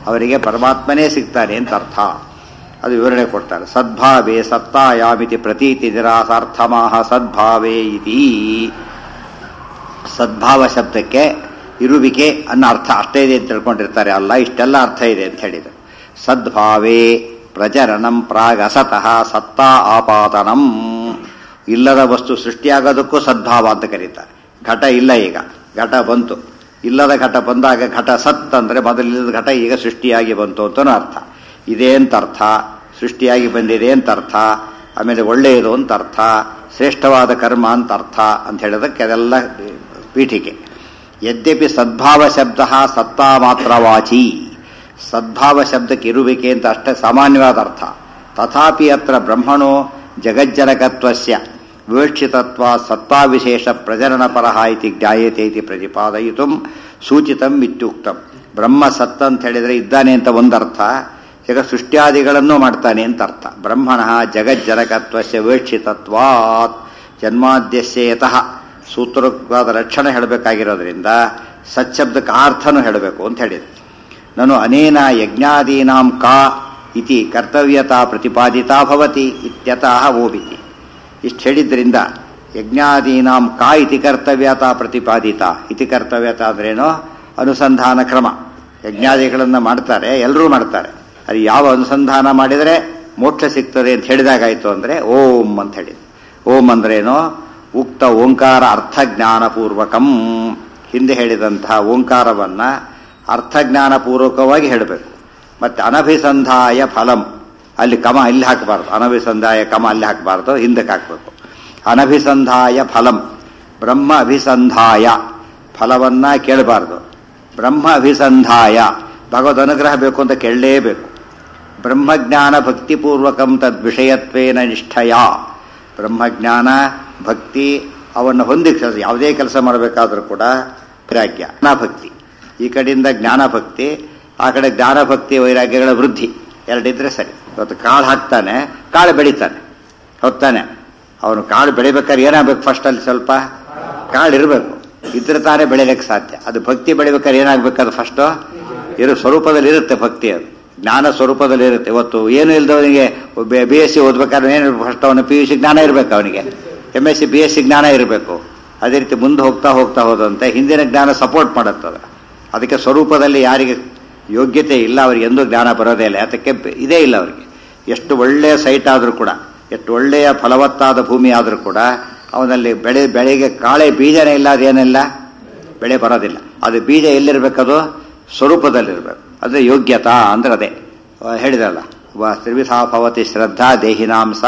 ಅವರಿಗೆ ಪರಮಾತ್ಮನೇ ಸಿಗ್ತಾನೆ ಅಂತ ಅರ್ಥ ಅದು ವಿವರಣೆ ಕೊಡ್ತಾರೆ ಸದ್ಭಾವೇ ಸತ್ತಾಯಾಮಿತಿ ಪ್ರತೀತಿ ನಿರಾಸಾರ್ಥಮಾಹ ಸದ್ಭಾವೇ ಇತಿ ಸದ್ಭಾವ ಶಬ್ದಕ್ಕೆ ಇರುವಿಕೆ ಅನ್ನೋ ಅರ್ಥ ಅಷ್ಟೇ ಇದೆ ಅಂತ ತಿಳ್ಕೊಂಡಿರ್ತಾರೆ ಅಲ್ಲ ಇಷ್ಟೆಲ್ಲ ಅರ್ಥ ಇದೆ ಅಂತ ಹೇಳಿದರು ಸದ್ಭಾವೇ ಪ್ರಚರಣಂ ಪ್ರಾಗ್ ಅಸತಃ ಸತ್ತಾ ಆಪಾತನಂ ಇಲ್ಲದ ವಸ್ತು ಸೃಷ್ಟಿಯಾಗೋದಕ್ಕೂ ಸದ್ಭಾವ ಅಂತ ಕರೀತಾರೆ ಘಟ ಇಲ್ಲ ಈಗ ಘಟ ಬಂತು ಇಲ್ಲದ ಘಟ ಬಂದಾಗ ಘಟ ಸತ್ ಅಂದ್ರೆ ಮೊದಲಿಲ್ಲದ ಘಟ ಈಗ ಸೃಷ್ಟಿಯಾಗಿ ಬಂತು ಅಂತನೂ ಅರ್ಥ ಇದೆ ಅಂತ ಅರ್ಥ ಸೃಷ್ಟಿಯಾಗಿ ಬಂದಿದೆ ಅಂತ ಅರ್ಥ ಆಮೇಲೆ ಒಳ್ಳೆಯದು ಅಂತ ಅರ್ಥ ಶ್ರೇಷ್ಠವಾದ ಕರ್ಮ ಅಂತ ಅರ್ಥ ಅಂತ ಹೇಳೋದಕ್ಕೆ ಅದೆಲ್ಲ ಪೀಠಿಕೆ ಯದ್ಯಪಿ ಸದ್ಭಾವ ಶಬ್ದ ಸತ್ತಾ ಮಾತ್ರ ವಾಚಿ ಸದ್ಭಾವ ಶಬ್ದಕ್ಕೆ ಇರುವಿಕೆ ಅಂತ ಅಷ್ಟೇ ಸಾಮಾನ್ಯವಾದ ಅರ್ಥ ತಥಾಪಿ ಅತ್ರ ಬ್ರಹ್ಮಣೋ ಜಗಜ್ಜನಕತ್ವಸ್ಯ ವಿವಕ್ಷಿತತ್ವ ಸತ್ತಾವಿಶೇಷ ಪ್ರಜನನಪರಃ ಇತಿ ಜ್ಞಾಯತೆ ಇತಿ ಪ್ರತಿಪಾದಯಿತು ಸೂಚಿತಂ ಇತ್ಯುಕ್ತಂ ಬ್ರಹ್ಮ ಸತ್ ಅಂತ ಹೇಳಿದರೆ ಇದ್ದಾನೆ ಅಂತ ಒಂದರ್ಥ ಜಗ ಸೃಷ್ಟ್ಯಾದಿಗಳನ್ನೂ ಮಾಡ್ತಾನೆ ಅಂತ ಅರ್ಥ ಬ್ರಹ್ಮಣ ಜಗಜ್ಜನಕತ್ವಸ್ಯ ವಿವಕ್ಷಿತತ್ವಾತ್ ಜನ್ಮಾದ್ಯಸ್ಯೇತಃ ಸೂತ್ರವಾದ ಲಕ್ಷಣ ಹೇಳಬೇಕಾಗಿರೋದ್ರಿಂದ ಸಚ್ಶಬ್ದಕ್ಕೆ ಆ ಅರ್ಥನೂ ಹೇಳಬೇಕು ಅಂತ ಹೇಳಿದೆ ನಾನು ಅನೇನ ಯಜ್ಞಾದೀನಾಂ ಕಾ ಇತಿ ಕರ್ತವ್ಯತಾ ಪ್ರತಿಪಾದಿತಾ ಭವತಿ ಇತ್ಯತಃ ಓಬಿತಿ ಇಷ್ಟು ಹೇಳಿದ್ರಿಂದ ಯಜ್ಞಾದೀನಾಂ ಕಾ ಇತಿ ಕರ್ತವ್ಯತಾ ಪ್ರತಿಪಾದಿತ ಇತಿ ಕರ್ತವ್ಯತ ಅಂದ್ರೇನೋ ಅನುಸಂಧಾನ ಕ್ರಮ ಯಜ್ಞಾದಿಗಳನ್ನು ಮಾಡ್ತಾರೆ ಎಲ್ಲರೂ ಮಾಡ್ತಾರೆ ಅದು ಯಾವ ಅನುಸಂಧಾನ ಮಾಡಿದರೆ ಮೋಕ್ಷ ಸಿಗ್ತದೆ ಅಂತ ಹೇಳಿದಾಗಾಯ್ತು ಅಂದರೆ ಓಂ ಅಂತ ಹೇಳಿದೆ ಓಂ ಅಂದ್ರೇನೋ ಉಕ್ತ ಓಂಕಾರ ಅರ್ಥಜ್ಞಾನಪೂರ್ವಕಂ ಹಿಂದೆ ಹೇಳಿದಂತಹ ಓಂಕಾರವನ್ನು ಅರ್ಥಜ್ಞಾನಪೂರ್ವಕವಾಗಿ ಹೇಳಬೇಕು ಮತ್ತು ಅನಭಿಸಂಧಾಯ ಫಲಂ ಅಲ್ಲಿ ಕಮ ಇಲ್ಲಿ ಹಾಕಬಾರ್ದು ಅನಭಿಸಂಧಾಯ ಕಮ ಅಲ್ಲಿ ಹಾಕಬಾರ್ದು ಹಿಂದಕ್ಕೆ ಹಾಕಬೇಕು ಅನಭಿಸಂಧಾಯ ಫಲಂ ಬ್ರಹ್ಮ ಅಭಿಸಂಧಾಯ ಫಲವನ್ನ ಕೇಳಬಾರ್ದು ಬ್ರಹ್ಮ ಅಭಿಸಂಧಾಯ ಭಗವದ್ ಅನುಗ್ರಹ ಬೇಕು ಅಂತ ಕೇಳಲೇಬೇಕು ಬ್ರಹ್ಮಜ್ಞಾನ ಭಕ್ತಿಪೂರ್ವಕಂ ತದ್ ವಿಷಯತ್ವೇನ ನಿಷ್ಠಯ ಬ್ರಹ್ಮಜ್ಞಾನ ಭಕ್ತಿ ಅವನ್ನು ಹೊಂದಿ ಯಾವುದೇ ಕೆಲಸ ಮಾಡಬೇಕಾದ್ರೂ ಕೂಡ ವೈರಾಗ್ಯ ಭಕ್ತಿ ಈ ಕಡೆಯಿಂದ ಜ್ಞಾನ ಭಕ್ತಿ ಆ ಕಡೆ ಜ್ಞಾನ ಭಕ್ತಿ ವೈರಾಗ್ಯಗಳ ವೃದ್ಧಿ ಎರಡಿದ್ರೆ ಸರಿ ಇವತ್ತು ಕಾಳು ಹಾಕ್ತಾನೆ ಕಾಳು ಬೆಳಿತಾನೆ ಹೊತ್ತಾನೆ ಅವನು ಕಾಳು ಬೆಳಿಬೇಕಾದ್ರೆ ಏನಾಗಬೇಕು ಫಸ್ಟ್ ಅಲ್ಲಿ ಸ್ವಲ್ಪ ಕಾಳು ಇರಬೇಕು ಇದ್ರೆ ತಾನೇ ಬೆಳಿಲಿಕ್ಕೆ ಸಾಧ್ಯ ಅದು ಭಕ್ತಿ ಬೆಳಿಬೇಕಾದ್ರೆ ಏನಾಗಬೇಕು ಅದು ಫಸ್ಟು ಇರೋ ಸ್ವರೂಪದಲ್ಲಿ ಇರುತ್ತೆ ಭಕ್ತಿ ಅದು ಜ್ಞಾನ ಸ್ವರೂಪದಲ್ಲಿ ಇರುತ್ತೆ ಇವತ್ತು ಏನು ಇಲ್ಲದವನಿಗೆ ಬಿ ಎಸ್ ಸಿ ಓದ್ಬೇಕಾದ್ರೆ ಏನು ಫಸ್ಟ್ ಅವನು ಪಿ ಯು ಸಿ ಜ್ಞಾನ ಇರಬೇಕು ಅವನಿಗೆ M S C B S C ಜ್ಞಾನ ಇರಬೇಕು ಅದೇ ರೀತಿ ಮುಂದೆ ಹೋಗ್ತಾ ಹೋಗ್ತಾ ಹೋದಂತೆ ಹಿಂದಿನ ಜ್ಞಾನ ಸಪೋರ್ಟ್ ಮಾಡುತ್ತದೆ ಅದಕ್ಕೆ ಸ್ವರೂಪದಲ್ಲಿ ಯಾರಿಗೆ ಯೋಗ್ಯತೆ ಇಲ್ಲ ಅವ್ರಿಗೆ ಎಂದೂ ಜ್ಞಾನ ಬರೋದೇ ಇಲ್ಲ ಅದಕ್ಕೆ ಇದೇ ಇಲ್ಲ ಅವರಿಗೆ ಎಷ್ಟು ಒಳ್ಳೆಯ ಸೈಟ್ ಆದರೂ ಕೂಡ ಎಷ್ಟು ಒಳ್ಳೆಯ ಫಲವತ್ತಾದ ಭೂಮಿ ಆದರೂ ಕೂಡ ಅವನಲ್ಲಿ ಬೆಳೆ ಬೆಳೆಗೆ ಕಾಳೆ ಬೀಜನೇ ಇಲ್ಲ ಅದೇನಿಲ್ಲ ಬೆಳೆ ಬರೋದಿಲ್ಲ ಅದು ಬೀಜ ಎಲ್ಲಿರ್ಬೇಕದು ಸ್ವರೂಪದಲ್ಲಿರ್ಬೇಕು ಅಂದರೆ ಯೋಗ್ಯತಾ ಅಂದ್ರೆ ಅದೇ ಹೇಳಿದಲ್ಲ ತ್ರಿವಿಧಾ ಭವತಿ ಶ್ರದ್ಧಾ ದೇಹಿನಾಂಸ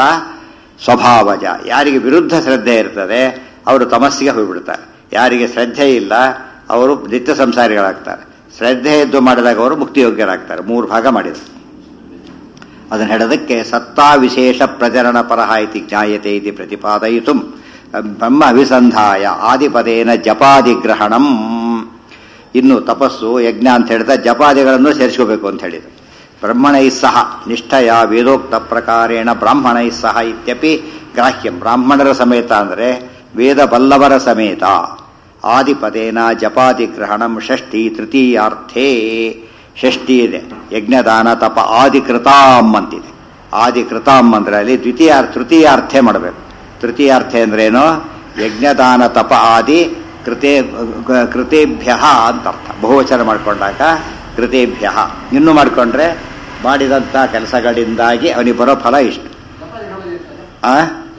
ಸ್ವಭಾವಜ ಯಾರಿಗೆ ವಿರುದ್ಧ ಶ್ರದ್ಧೆ ಇರ್ತದೆ ಅವರು ತಮಸ್ಸಿಗೆ ಹೋಗ್ಬಿಡ್ತಾರೆ ಯಾರಿಗೆ ಶ್ರದ್ಧೆ ಇಲ್ಲ ಅವರು ನಿತ್ಯ ಸಂಸಾರಿಗಳಾಗ್ತಾರೆ ಶ್ರದ್ಧೆ ಎದ್ದು ಮಾಡಿದಾಗ ಅವರು ಮುಕ್ತಿಯೋಗ್ಯರಾಗ್ತಾರೆ ಮೂರು ಭಾಗ ಮಾಡಿದರು ಅದನ್ನು ಹೇಳೋದಕ್ಕೆ ಸತ್ತಾ ವಿಶೇಷ ಪ್ರಚರಣ ಪರಹ ಇತಿ ಜ್ಞಾಯತೆ ಇತಿ ಪ್ರತಿಪಾದಯಿತು ಬ್ರಹ್ಮ ಅಭಿಸಂಧಾಯ ಆದಿಪದೇನ ಜಪಾದಿಗ್ರಹಣಂ ಇನ್ನು ತಪಸ್ಸು ಯಜ್ಞ ಅಂತ ಹೇಳಿದ ಜಪಾದಿಗಳನ್ನು ಸೇರಿಸ್ಕೋಬೇಕು ಅಂತ ಹೇಳಿದರು ಬ್ರಹ್ಮಣೈ ಸಹ ನಿಷ್ಠಯ ವೇದೋಕ್ತ ಪ್ರಕಾರೇಣ ಬ್ರಾಹ್ಮಣೈ ಸಹ ಇತ್ಯಪಿ ಗ್ರಾಹ್ಯಂ ಬ್ರಾಹ್ಮಣರ ಸಮೇತ ಅಂದರೆ ವೇದ ಬಲ್ಲವರ ಸಮೇತ ಆದಿಪದೇನ ಜಪಾದಿಗ್ರಹಣಂ ಷಷ್ಠಿ ತೃತೀಯಾರ್ಥೇ ಷಷ್ಠಿ ಇದೆ ಯಜ್ಞದಾನ ತಪ ಆದಿಕೃತಾಂ ಅಂತಿದೆ ಆದಿಕೃತಾಂ ಅಂದ್ರೆ ಅಲ್ಲಿ ದ್ವಿತೀಯ ತೃತೀಯಾರ್ಥೆ ಮಾಡಬೇಕು ತೃತೀಯಾರ್ಥೆ ಅಂದ್ರೇನು ಯಜ್ಞದಾನ ತಪ ಆದಿ ಕೃತೆ ಕೃತೇಭ್ಯ ಅಂತ ಅರ್ಥ ಬಹುವಚನ ಮಾಡಿಕೊಂಡಾಗ ಕೃತೇಭ್ಯ ಇನ್ನು ಮಾಡಿಕೊಂಡ್ರೆ ಮಾಡಿದಂಥ ಕೆಲಸಗಳಿಂದಾಗಿ ಅವನಿಗೆ ಬರೋ ಫಲ ಇಷ್ಟು ಆ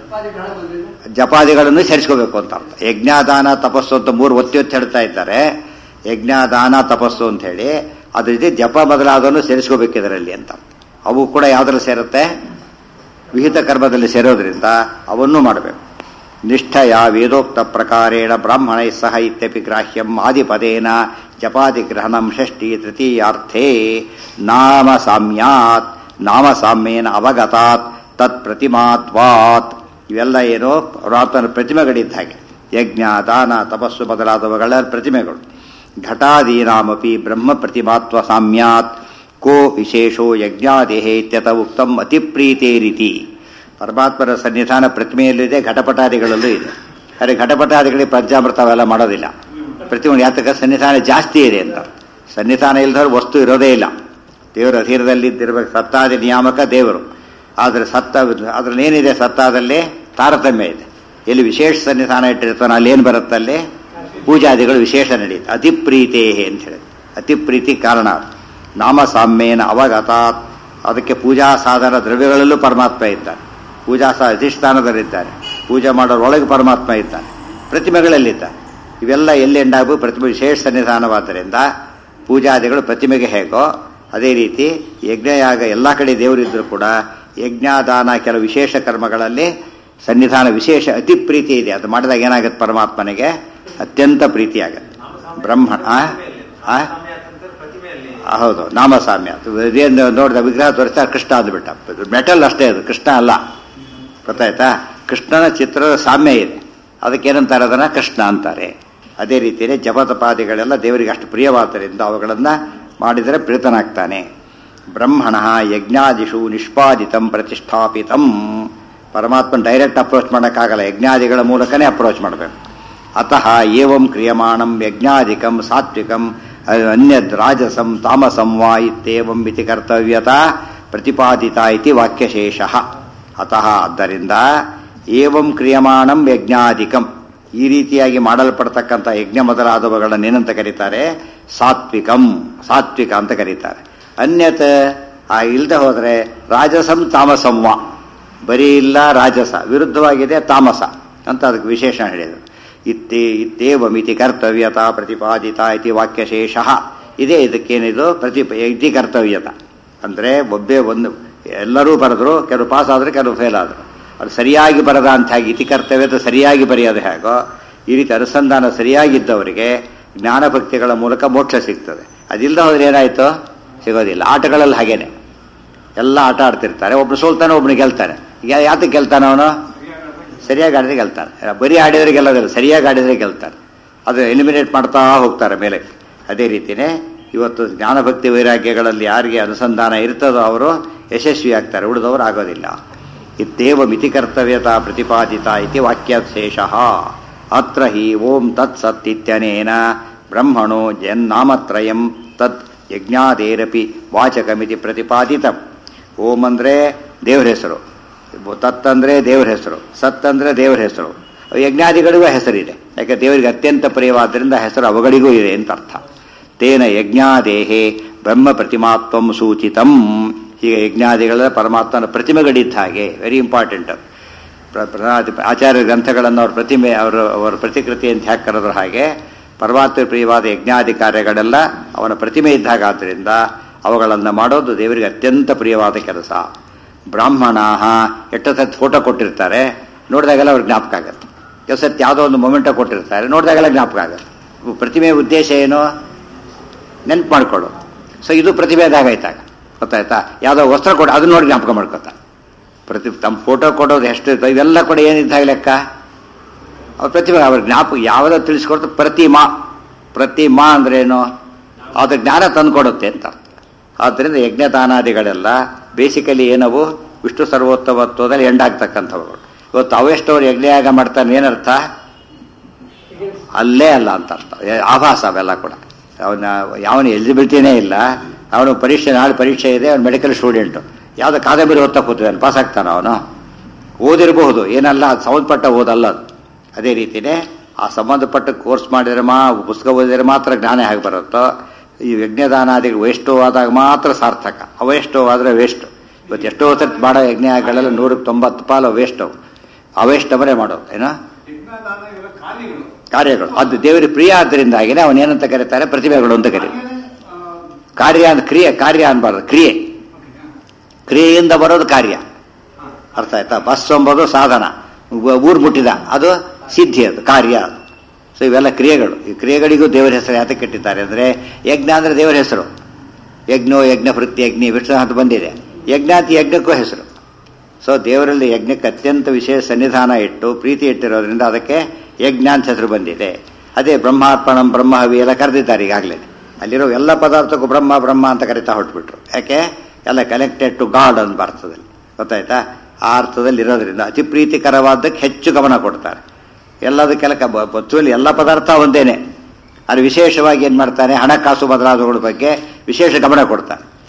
ಜಪಾದಿಗಳನ್ನು ಸೇರಿಸ್ಕೋಬೇಕು ಅಂತ ಅರ್ಥ ಯಜ್ಞಾದಾನ ತಪಸ್ಸು ಅಂತ ಮೂರು ಒತ್ತಿ ಒತ್ತಿ ಹೇಳ್ತಾ ಇದ್ದಾರೆ ಯಜ್ಞಾದಾನ ತಪಸ್ಸು ಅಂತ ಹೇಳಿ ಅದ್ರ ಜೊತೆ ಜಪ ಬದಲಾದನ್ನು ಸೇರಿಸ್ಕೋಬೇಕು ಇದರಲ್ಲಿ ಅಂತ ಅವು ಕೂಡ ಯಾವ್ದ್ರಲ್ಲಿ ಸೇರುತ್ತೆ ವಿಹಿತ ಕರ್ಮದಲ್ಲಿ ಸೇರೋದ್ರಿಂದ ಅವನ್ನೂ ಮಾಡಬೇಕು ನಿಷ್ಠಯ ವೇದೋಕ್ತ ಪ್ರಕಾರೇಣ ಬ್ರಾಹ್ಮಣೈ ಸಹ ಇತ್ಯಪಿ ಗ್ರಾಹ್ಯಂ ಆದಿಪದೇನ ಜಪಾದಿಗ್ರಹಣಂ ಷಷ್ಠಿ ತೃತೀಯಾರ್ಥೇ ನಾಮ ಸಾಮ್ಯಾತ್ ನಾಮ ಸಾಮ್ಯೇನ ಅವಗತಾತ್ ತತ್ ಪ್ರತಿಮಾತ್ವಾತ್ ಇವೆಲ್ಲ ಏನೋ ಪುರಾತನ ಪ್ರತಿಮೆಗಳಿದ್ದ ಹಾಗೆ ಯಜ್ಞ ದಾನ ತಪಸ್ಸು ಮೊದಲಾದವುಗಳ ಪ್ರತಿಮೆಗಳು ಘಟಾದೀನಾಮಪಿ ಬ್ರಹ್ಮ ಪ್ರತಿಮಾತ್ವ ಸಾಮ್ಯಾತ್ ಕೋ ವಿಶೇಷೋ ಯಜ್ಞಾದೇಹೇ ಇತ್ಯತ ಉಕ್ತಂ ಅತಿಪ್ರೀತೇ ರೀತಿ ಪರಮಾತ್ಮರ ಸನ್ನಿಧಾನ ಪ್ರತಿಮೆಯಲ್ಲಿದೆ ಘಟಪಟಾದಿಗಳಲ್ಲೂ ಇದೆ ಆದರೆ ಘಟಪಟಾದಿಗಳಿಗೆ ಪಂಚಾಮೃತ ಅವೆಲ್ಲ ಮಾಡೋದಿಲ್ಲ ಪ್ರತಿಯೊಂದು ಯಾತಕ ಸನ್ನಿಧಾನ ಜಾಸ್ತಿ ಇದೆ ಅಂತ ಸನ್ನಿಧಾನ ಇಲ್ಲದವ್ರು ವಸ್ತು ಇರೋದೇ ಇಲ್ಲ ದೇವರ ಅಧೀನದಲ್ಲಿ ಇದ್ದಿರ್ಬೇಕು ಸತ್ತಾದಿ ನಿಯಾಮಕ ದೇವರು ಆದರೆ ಸತ್ತ ಅದ್ರಲ್ಲಿ ಏನಿದೆ ಸತ್ತಾದಲ್ಲಿ ತಾರತಮ್ಯ ಇದೆ ಎಲ್ಲಿ ವಿಶೇಷ ಸನ್ನಿಧಾನ ಇಟ್ಟಿರ್ತಾನೆ ಅಲ್ಲಿ ಏನು ಬರುತ್ತೆ ಅಲ್ಲಿ ಪೂಜಾದಿಗಳು ವಿಶೇಷ ನಡೆಯುತ್ತೆ ಅತಿ ಪ್ರೀತೇ ಅಂತ ಹೇಳಿ ಅತಿ ಪ್ರೀತಿ ಕಾರಣ ನಾಮ ಸಾಮ್ಯೇನ ಅವಗತಾತ್ ಅದಕ್ಕೆ ಪೂಜಾ ಸಾಧನ ದ್ರವ್ಯಗಳಲ್ಲೂ ಪರಮಾತ್ಮ ಇದ್ದಾನೆ ಪೂಜಾ ಸಾ ಅಧಿಷ್ಠಾನದಲ್ಲಿದ್ದಾನೆ ಪೂಜೆ ಮಾಡೋರೊಳಗೆ ಪರಮಾತ್ಮ ಇದ್ದಾನೆ ಪ್ರತಿಮೆಗಳಲ್ಲಿದ್ದಾನೆ ಇವೆಲ್ಲ ಎಲ್ಲಿ ಎಂಡಾಗು ಪ್ರತಿಮೆ ವಿಶೇಷ ಸನ್ನಿಧಾನವಾದ್ದರಿಂದ ಪೂಜಾದಿಗಳು ಪ್ರತಿಮೆಗೆ ಹೇಗೋ ಅದೇ ರೀತಿ ಯಜ್ಞಯಾಗ ಎಲ್ಲ ಕಡೆ ದೇವರಿದ್ದರೂ ಕೂಡ ಯಜ್ಞಾದಾನ ಕೆಲವು ವಿಶೇಷ ಕರ್ಮಗಳಲ್ಲಿ ಸನ್ನಿಧಾನ ವಿಶೇಷ ಅತಿ ಪ್ರೀತಿ ಇದೆ ಅದು ಮಾಡಿದಾಗ ಏನಾಗುತ್ತೆ ಪರಮಾತ್ಮನಿಗೆ ಅತ್ಯಂತ ಪ್ರೀತಿ ಆಗುತ್ತೆ ಬ್ರಹ್ಮ ಆ? ಆ? ಹೌದು ನಾಮಸಾಮ್ಯ ಅದು ಇದೇನು ನೋಡಿದ ವಿಗ್ರಹ ತೋರಿಸ್ತಾ ಕೃಷ್ಣ ಅಂದ್ಬಿಟ್ಟ ಮೆಟಲ್ ಅಷ್ಟೇ ಅದು ಕೃಷ್ಣ ಅಲ್ಲ ಗೊತ್ತಾಯ್ತಾ ಕೃಷ್ಣನ ಚಿತ್ರದ ಸಾಮ್ಯ ಇದೆ ಅದಕ್ಕೇನಂತಾರೆ ಅದನ್ನ ಕೃಷ್ಣ ಅಂತಾರೆ ಅದೇ ರೀತಿಯೇ ಜಪತಪಾದಿಗಳೆಲ್ಲ ದೇವರಿಗೆ ಅಷ್ಟು ಪ್ರಿಯವಾದ್ದರಿಂದ ಅವುಗಳನ್ನು ಮಾಡಿದರೆ ಪ್ರೀತನಾಗ್ತಾನೆ ಬ್ರಹ್ಮಣ ಯಜ್ಞಾದಿಷು ನಿಷ್ಪಾದಿತಂ ಪ್ರತಿಷ್ಠಾಪಿತಂ ಪರಮಾತ್ಮನ ಡೈರೆಕ್ಟ್ ಅಪ್ರೋಚ್ ಮಾಡೋಕ್ಕಾಗಲ್ಲ ಯಜ್ಞಾದಿಗಳ ಮೂಲಕನೇ ಅಪ್ರೋಚ್ ಮಾಡಬೇಕು ಅತಃ ಏವಂ ಕ್ರಿಯಮಾಣಂ ಯಜ್ಞಾದಿಕಂ ಸಾತ್ವಿಕಂ ಅನ್ಯದ್ ರಾಜಸಂ ತಾಮಸಂ ವಾ ಇತ್ಯೇವಂ ಇತಿ ಕರ್ತವ್ಯತಾ ಪ್ರತಿಪಾದಿತ ಇತಿ ವಾಕ್ಯಶೇಷ ಅತಃ ಆದ್ದರಿಂದ ಏವಂ ಕ್ರಿಯಮಾಣಂ ಯಜ್ಞಾದಿಕಂ ಈ ರೀತಿಯಾಗಿ ಮಾಡಲ್ಪಡ್ತಕ್ಕಂಥ ಯಜ್ಞ ಮೊದಲಾದವುಗಳನ್ನು ಏನಂತ ಕರೀತಾರೆ ಸಾತ್ವಿಕಂ ಸಾತ್ವಿಕ ಅಂತ ಕರೀತಾರೆ ಅನ್ಯತ್ ಆ ಇಲ್ಲದೆ ಹೋದರೆ ರಾಜಸಂ ತಾಮಸಂ ವಾ ಬರೀ ಇಲ್ಲ ರಾಜಸ ವಿರುದ್ಧವಾಗಿದೆ ತಾಮಸ ಅಂತ ಅದಕ್ಕೆ ವಿಶೇಷ ಹೇಳಿದರು ಇತ್ತೇ ಇತ್ತೇವಮಿತಿ ಕರ್ತವ್ಯತ ಪ್ರತಿಪಾದಿತ ಇತಿ ವಾಕ್ಯಶೇಷ ಇದೇ ಇದಕ್ಕೇನಿದು ಪ್ರತಿ ಇತಿ ಕರ್ತವ್ಯತ ಅಂದರೆ ಒಬ್ಬೇ ಒಂದು ಎಲ್ಲರೂ ಬರೆದ್ರು ಕೆಲವು ಪಾಸ್ ಆದ್ರೆ ಕೆಲವು ಫೇಲ್ ಆದರು ಅದು ಸರಿಯಾಗಿ ಬರದ ಅಂತ ಹಾಗೆ ಇತಿ ಕರ್ತವ್ಯತ ಸರಿಯಾಗಿ ಬರೆಯೋದು ಹೇಗೋ ಈ ರೀತಿ ಅನುಸಂಧಾನ ಸರಿಯಾಗಿದ್ದವರಿಗೆ ಜ್ಞಾನಭಕ್ತಿಗಳ ಮೂಲಕ ಮೋಕ್ಷ ಸಿಗ್ತದೆ ಅದಿಲ್ಲದ ಹೋದ್ರೆ ಏನಾಯ್ತು ಸಿಗೋದಿಲ್ಲ ಆಟಗಳಲ್ಲಿ ಹಾಗೇನೆ ಎಲ್ಲ ಆಟ ಆಡ್ತಿರ್ತಾರೆ ಒಬ್ರು ಸೋಲ್ತಾನೆ ಒಬ್ನು ಗೆಲ್ತಾನೆ ಈಗ ಯಾತಕ್ಕೆ ಗೆಲ್ತಾನೆ ಅವನು ಸರಿಯಾಗಿ ಆಡಿದ್ರೆ ಗೆಲ್ತಾನೆ ಬರೀ ಆಡಿದ್ರೆ ಗೆಲ್ಲೋದಿಲ್ಲ ಸರಿಯಾಗಿ ಆಡಿದ್ರೆ ಗೆಲ್ತಾನೆ ಅದು ಎಲಿಮಿನೇಟ್ ಮಾಡ್ತಾ ಹೋಗ್ತಾರೆ ಮೇಲೆ ಅದೇ ರೀತಿಯೇ ಇವತ್ತು ಜ್ಞಾನಭಕ್ತಿ ವೈರಾಗ್ಯಗಳಲ್ಲಿ ಯಾರಿಗೆ ಅನುಸಂಧಾನ ಇರ್ತದೋ ಅವರು ಯಶಸ್ವಿ ಆಗ್ತಾರೆ ಉಳಿದವರು ಆಗೋದಿಲ್ಲ ಇತ್ತೇವ ಮಿತಿ ಕರ್ತವ್ಯತಾ ಪ್ರತಿಪಾದಿತ ಇತಿ ವಾಕ್ಯಶೇಷ ಅತ್ರ ಹಿ ಓಂ ತತ್ ಸತ್ ಇತ್ಯನೇನ ಬ್ರಹ್ಮಣೋ ಜನ್ನಾಮತ್ರಯಂ ತತ್ ಯಜ್ಞಾದೇರಪಿ ವಾಚಕಮಿತಿ ಪ್ರತಿಪಾದಿತ ಓಂ ಅಂದರೆ ದೇವ್ರ ಹೆಸರು ತತ್ ಅಂದರೆ ದೇವ್ರ ಹೆಸರು ಸತ್ ಅಂದರೆ ದೇವ್ರ ಹೆಸರು ಯಜ್ಞಾದಿಗಳಿಗೂ ಹೆಸರಿದೆ ಯಾಕೆ ದೇವರಿಗೆ ಅತ್ಯಂತ ಪ್ರಿಯವಾದ್ದರಿಂದ ಹೆಸರು ಅವುಗಳಿಗೂ ಇದೆ ಅಂತ ಅರ್ಥ ತೇನ ಯಜ್ಞಾದೇಹೇ ಬ್ರಹ್ಮ ಪ್ರತಿಮಾತ್ವಂ ಸೂಚಿತಂ ಹೀಗೆ ಯಜ್ಞಾದಿಗಳ ಪರಮಾತ್ಮನ ಪ್ರತಿಮೆಗಳಿದ್ದ ಹಾಗೆ ವೆರಿ ಇಂಪಾರ್ಟೆಂಟ್ ಆಚಾರ್ಯ ಗ್ರಂಥಗಳನ್ನು ಅವ್ರ ಪ್ರತಿಮೆ ಅವರು ಅವರ ಪ್ರತಿಕೃತಿ ಅಂತ ಹ್ಯಾಕ್ ಕರೆದ್ರು ಹಾಗೆ ಪರಮಾತ್ಮ ಪ್ರಿಯವಾದ ಯಜ್ಞಾದಿ ಕಾರ್ಯಗಳೆಲ್ಲ ಅವನ ಪ್ರತಿಮೆ ಇದ್ದಾಗ ಆದ್ದರಿಂದ ಅವುಗಳನ್ನು ಮಾಡೋದು ದೇವರಿಗೆ ಅತ್ಯಂತ ಪ್ರಿಯವಾದ ಕೆಲಸ ಬ್ರಾಹ್ಮಣ ಎಷ್ಟೋ ಸತ್ ಫೋಟೋ ಕೊಟ್ಟಿರ್ತಾರೆ ನೋಡಿದಾಗೆಲ್ಲ ಅವ್ರಿಗೆ ಜ್ಞಾಪಕ ಆಗುತ್ತೆ ಕೆಲವು ಸತ್ ಯಾವುದೋ ಒಂದು ಮೊಮೆಂಟೋ ಕೊಟ್ಟಿರ್ತಾರೆ ನೋಡಿದಾಗೆಲ್ಲ ಜ್ಞಾಪಕ ಆಗುತ್ತೆ ಪ್ರತಿಮೆ ಉದ್ದೇಶ ಏನು ನೆನ್ಪು ಮಾಡ್ಕೊಳ್ಳು ಸೊ ಇದು ಪ್ರತಿಭೆದಾಗ ಆಯ್ತಾಗ ಗೊತ್ತಾಯ್ತಾ ಯಾವುದೋ ವಸ್ತ್ರ ಕೊಡು ಅದನ್ನ ನೋಡಿ ಜ್ಞಾಪಕ ಮಾಡ್ಕೊತ ಪ್ರತಿ ತಮ್ಮ ಫೋಟೋ ಕೊಡೋದು ಎಷ್ಟು ಇರ್ತದೆ ಇವೆಲ್ಲ ಕೂಡ ಏನಿದ್ದಾಗ ಲೆಕ್ಕ ಅವ್ರ ಪ್ರತಿಭೆ ಅವ್ರ ಜ್ಞಾಪಕ ಯಾವುದೋ ತಿಳಿಸ್ಕೊಡ್ತು ಪ್ರತಿಮಾ ಪ್ರತಿಮಾ ಅಂದ್ರೇನು ಅದು ಜ್ಞಾನ ತಂದುಕೊಡುತ್ತೆ ಅಂತ ಅರ್ಥ ಆದ್ದರಿಂದ ಯಜ್ಞದಾನಾದಿಗಳೆಲ್ಲ ಬೇಸಿಕಲಿ ಏನವು ವಿಷ್ಣು ಸರ್ವೋತ್ತಮತ್ವದಲ್ಲಿ ಎಂಡಾಗ್ತಕ್ಕಂಥವುಗಳು ಇವತ್ತು ಅವೆಷ್ಟವ್ರು ಯಜ್ಞಯಾಗ ಮಾಡ್ತಾನೆ ಏನರ್ಥ ಅಲ್ಲೇ ಅಲ್ಲ ಅಂತ ಅರ್ಥ ಆಭಾಸ ಅವೆಲ್ಲ ಕೂಡ ಅವನ ಯಾವನು ಎಲಿಜಿಬಿಲಿಟಿನೇ ಇಲ್ಲ ಅವನು ಪರೀಕ್ಷೆ ನಾಳೆ ಪರೀಕ್ಷೆ ಇದೆ ಅವನು ಮೆಡಿಕಲ್ ಸ್ಟೂಡೆಂಟು ಯಾವುದೋ ಕಾದಂಬರಿ ಓದ್ತಾ ಕೂತಿದ್ದಾನೆ ಪಾಸ್ ಆಗ್ತಾನೆ ಅವನು ಓದಿರಬಹುದು ಏನಲ್ಲ ಅದು ಸಂಬಂಧಪಟ್ಟ ಓದಲ್ಲ ಅದು ಅದೇ ರೀತಿಯೇ ಆ ಸಂಬಂಧಪಟ್ಟ ಕೋರ್ಸ್ ಮಾಡಿದರೆ ಮಾ ಪುಸ್ತಕ ಓದಿದರೆ ಮಾತ್ರ ಜ್ಞಾನ ಹೇಗೆ ಬರುತ್ತೋ ಈ ಯಜ್ಞದಾನಾದಿಗಳು ವೇಸ್ಟು ಆದಾಗ ಮಾತ್ರ ಸಾರ್ಥಕ ಅವೇಷ್ಟು ಆದರೆ ವೇಸ್ಟು ಇವತ್ತು ಎಷ್ಟೋ ಸರ್ತಿ ಮಾಡೋ ಯಜ್ಞಗಳೆಲ್ಲ ನೂರಕ್ಕೆ ತೊಂಬತ್ತು ಪಾಲು ವೇಸ್ಟ್ ಅವು ಅವೇಷ್ಟವರೇ ಮಾಡೋದು ಏನೋ ಕಾರ್ಯಗಳು ಅದು ದೇವರಿಗೆ ಪ್ರಿಯ ಆದ್ದರಿಂದಾಗಿನೇ ಅವನೇನಂತ ಕರೀತಾರೆ ಪ್ರತಿಭೆಗಳು ಅಂತ ಕರೀತಾರೆ ಕಾರ್ಯ ಅಂತ ಕ್ರಿಯೆ ಕಾರ್ಯ ಅನ್ಬಾರ್ದು ಕ್ರಿಯೆ ಕ್ರಿಯೆಯಿಂದ ಬರೋದು ಕಾರ್ಯ ಅರ್ಥ ಆಯ್ತಾ ಬಸ್ ಎಂಬುದು ಸಾಧನ ಊರು ಮುಟ್ಟಿದ ಅದು ಸಿದ್ಧಿ ಅದು ಕಾರ್ಯ ಅದು ಸೊ ಇವೆಲ್ಲ ಕ್ರಿಯೆಗಳು ಈ ಕ್ರಿಯೆಗಳಿಗೂ ದೇವರ ಹೆಸರು ಯಾತಕ್ಕೆ ಇಟ್ಟಿದ್ದಾರೆ ಅಂದರೆ ಯಜ್ಞ ಅಂದರೆ ದೇವರ ಹೆಸರು ಯಜ್ಞೋ ಯಜ್ಞ ವೃತ್ತಿ ಯಜ್ಞ ವಿಷ್ಣು ಅಂತ ಬಂದಿದೆ ಯಜ್ಞಾತಿ ಯಜ್ಞಕ್ಕೂ ಹೆಸರು ಸೊ ದೇವರಲ್ಲಿ ಯಜ್ಞಕ್ಕೆ ಅತ್ಯಂತ ವಿಶೇಷ ಸನ್ನಿಧಾನ ಇಟ್ಟು ಪ್ರೀತಿ ಇಟ್ಟಿರೋದ್ರಿಂದ ಅದಕ್ಕೆ ಯಜ್ಞ ಅಂತ ಹೆಸರು ಬಂದಿದೆ ಅದೇ ಬ್ರಹ್ಮಾರ್ಪಣಂ ಬ್ರಹ್ಮಹವಿ ಎಲ್ಲ ಕರೆದಿದ್ದಾರೆ ಈಗಾಗಲೇ ಅಲ್ಲಿರೋ ಎಲ್ಲ ಪದಾರ್ಥಕ್ಕೂ ಬ್ರಹ್ಮ ಬ್ರಹ್ಮ ಅಂತ ಕರಿತಾ ಹೊಟ್ಬಿಟ್ರು ಯಾಕೆ ಎಲ್ಲ ಕನೆಕ್ಟೆಡ್ ಟು ಗಾಡ್ ಅಂತ ಅರ್ಥದಲ್ಲಿ ಗೊತ್ತಾಯ್ತಾ ಆ ಅರ್ಥದಲ್ಲಿ ಇರೋದ್ರಿಂದ ಅತಿ ಪ್ರೀತಿಕರವಾದಕ್ಕೆ ಹೆಚ್ಚು ಗಮನ ಕೊಡ್ತಾರೆ ಎಲ್ಲದಕ್ಕೆಲ್ಲ ಬತ್ತುವಲ್ಲಿ ಎಲ್ಲ ಪದಾರ್ಥ ಒಂದೇನೆ ಅದು ವಿಶೇಷವಾಗಿ ಏನು ಮಾಡ್ತಾನೆ ಹಣಕಾಸು ಬದಲಾವಣೆಗಳ ಬಗ್ಗೆ ವಿಶೇಷ ಗಮನ ಕೊಡ್ತಾನೆ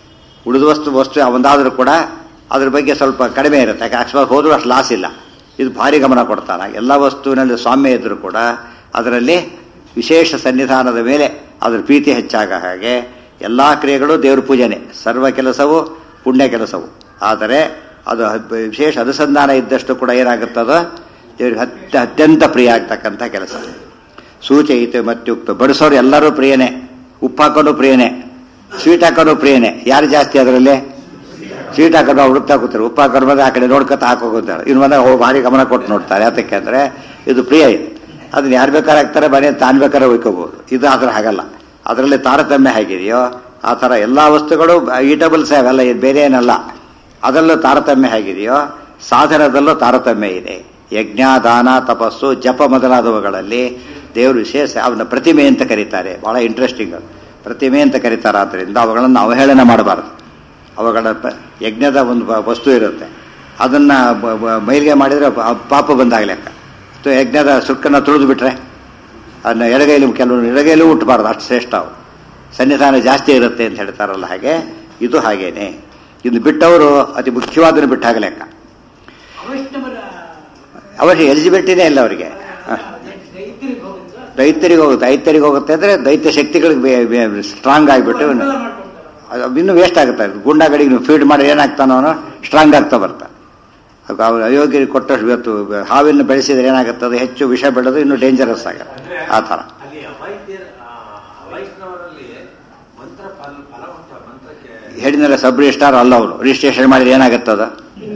ಉಳಿದ ವಸ್ತು ವಸ್ತು ಒಂದಾದರೂ ಕೂಡ ಅದ್ರ ಬಗ್ಗೆ ಸ್ವಲ್ಪ ಕಡಿಮೆ ಇರುತ್ತೆ ಯಾಕೆ ಅಕಸ್ಮಾತ್ ಹೋದ್ರೂ ಅಷ್ಟು ಲಾಸ್ ಇಲ್ಲ ಇದು ಭಾರಿ ಗಮನ ಕೊಡ್ತಾನೆ ಎಲ್ಲ ವಸ್ತುವಿನಲ್ಲಿ ಸ್ವಾಮ್ಯ ಇದ್ದರೂ ಕೂಡ ಅದರಲ್ಲಿ ವಿಶೇಷ ಸನ್ನಿಧಾನದ ಮೇಲೆ ಅದರ ಪ್ರೀತಿ ಹೆಚ್ಚಾಗ ಹಾಗೆ ಎಲ್ಲ ಕ್ರಿಯೆಗಳು ದೇವ್ರ ಪೂಜೆನೆ ಸರ್ವ ಕೆಲಸವು ಪುಣ್ಯ ಕೆಲಸವು ಆದರೆ ಅದು ವಿಶೇಷ ಅನುಸಂಧಾನ ಇದ್ದಷ್ಟು ಕೂಡ ಏನಾಗುತ್ತದೋ ದೇವ್ರಿಗೆ ಅತ್ಯ ಅತ್ಯಂತ ಪ್ರಿಯ ಆಗ್ತಕ್ಕಂಥ ಕೆಲಸ ಸೂಚಯಿತು ಮತ್ಯುಕ್ತ ಬಡಿಸೋರು ಎಲ್ಲರೂ ಪ್ರಿಯನೇ ಉಪ್ಪು ಹಾಕೋನು ಪ್ರಿಯನೇ ಸ್ವೀಟ್ ಹಾಕೋನು ಪ್ರಿಯನೇ ಯಾರು ಜಾಸ್ತಿ ಅದರಲ್ಲಿ ಸ್ವೀಟ್ ಹಾಕೋದು ಹುಡುಕ್ತಾ ಕೂತಾರೆ ಉಪ್ಪು ಹಾಕೋರು ಬಂದ್ರೆ ಆ ಕಡೆ ನೋಡ್ಕೊತ ಹಾಕೋತಾರೆ ಇನ್ನು ಬಂದಾಗ ಹೋಗಿ ಭಾರಿ ಗಮನ ಕೊಟ್ಟು ನೋಡ್ತಾರೆ ಯಾತಕ್ಕೆ ಅಂದರೆ ಇದು ಪ್ರಿಯ ಇದೆ ಅದನ್ನ ಯಾರು ಬೇಕಾದ್ರೆ ಹಾಕ್ತಾರೆ ಮನೆ ತಾನು ಬೇಕಾದ್ರೆ ಒಯ್ಕೋಬಹುದು ಇದು ಆದ್ರೆ ಹಾಗಲ್ಲ ಅದರಲ್ಲಿ ತಾರತಮ್ಯ ಹೇಗಿದೆಯೋ ಆ ಥರ ಎಲ್ಲ ವಸ್ತುಗಳು ಈಟಬಲ್ಸ್ ಅವೆಲ್ಲ ಇದು ಬೇರೆ ಏನಲ್ಲ ಅದರಲ್ಲೂ ತಾರತಮ್ಯ ಹೇಗಿದೆಯೋ ಸಾಧನದಲ್ಲೂ ತಾರತಮ್ಯ ಇದೆ ಯಜ್ಞ ದಾನ ತಪಸ್ಸು ಜಪ ಮೊದಲಾದವುಗಳಲ್ಲಿ ದೇವರು ವಿಶೇಷ ಅವನ ಪ್ರತಿಮೆ ಅಂತ ಕರೀತಾರೆ ಬಹಳ ಇಂಟ್ರೆಸ್ಟಿಂಗ್ ಅದು ಪ್ರತಿಮೆ ಅಂತ ಕರೀತಾರೆ ಆದ್ದರಿಂದ ಅವುಗಳನ್ನು ಅವಹೇಳನ ಮಾಡಬಾರದು ಅವುಗಳ ಪ- ಯಜ್ಞದ ಒಂದು ವ- ವಸ್ತು ಇರುತ್ತೆ ಅದನ್ನ ಬ- ಬ- ಮೈಲಿಗೆ ಮಾಡಿದ್ರೆ ಪ- ಪಾಪ ಬಂದಾಗ ಲೆಕ್ಕ ಅಥವಾ ಯಜ್ಞದ ಸುಕ್ಕನ್ನು ತುಳಿದು ಬಿಟ್ರೆ ಅದನ್ನ ಎಡಗೈಲಿ ಕೆಲವರು ಎಡಗೈಲೂ ಹುಟ್ಟಬಾರ್ದು ಅಷ್ಟು ಶ್ರೇಷ್ಠ ಅವು ಸನ್ನಿಧಾನ ಜಾಸ್ತಿ ಇರುತ್ತೆ ಅಂತ ಹೇಳ್ತಾರಲ್ಲ ಹಾಗೆ ಇದು ಹಾಗೇನೆ ಇನ್ನು ಬಿಟ್ಟವರು ಅತಿ ಮುಖ್ಯವಾದನ್ನು ಬಿಟ್ಟಾಗ ಲೆಕ್ಕ ಅವೈಷ್ಣವರ ಅವರಿಗೆ ಎಲಿಜಿಬಿಲಿಟಿನೇ ಇಲ್ಲ ಅವರಿಗೆ ದೈತ್ಯರಿಗೆ ಹೋಗುತ್ತಾ ದೈತ್ಯರಿಗೆ ಹೋಗುತ್ತೆ ದೈತ್ಯರಿಗೆ ಹೋಗುತ್ತೆ ಅಂದರೆ ದೈತ್ಯ ಶಕ್ತಿಗಳಿಗೆ ಸ್ಟ್ರಾಂಗ್ ಆಗಿಬಿಟ್ಟು ಅನುಕೂಲ ಮಾಡ್ಕೊಡ್ತಾರೆ ಅದು ಇನ್ನೂ ವೇಸ್ಟ್ ಆಗುತ್ತೆ ಅದು ಗುಂಡಗಳಿಗೆ ನೀವು ಫೀಡ್ ಮಾಡಿ ಏನಾಗ್ತಾನೋ ಅವನು ಸ್ಟ್ರಾಂಗ್ ಆಗ್ತಾ ಬರ್ತಾ ಅವ್ರು ಅಯೋಗ್ಯರಿಗೆ ಕೊಟ್ಟಷ್ಟು ಇವತ್ತು ಹಾವಿನ ಬೆಳೆಸಿದ್ರೆ ಏನಾಗುತ್ತೆ ಅದು ಹೆಚ್ಚು ವಿಷ ಬೆಳೆದು ಇನ್ನೂ ಡೇಂಜರಸ್ ಆಗುತ್ತೆ ಆ ಥರ ಅಲ್ಲಿ ಅವೈದ್ಯರ ಆ, ಅವೈಷ್ಣವರಲ್ಲಿ ಮಂತ್ರ ಫಲ ಫಲ ಉಂಟ ಮಂತ್ರಕ್ಕೆ ಹೇಳಿದ್ರೆ ಸಬ್ ರಿಜಿಸ್ಟಾರ್ ಅಲ್ಲ ಅವರು ರಿಜಿಸ್ಟ್ರೇಷನ್ ಮಾಡಿದ್ರೆ ಏನಾಗುತ್ತೆ ಅದು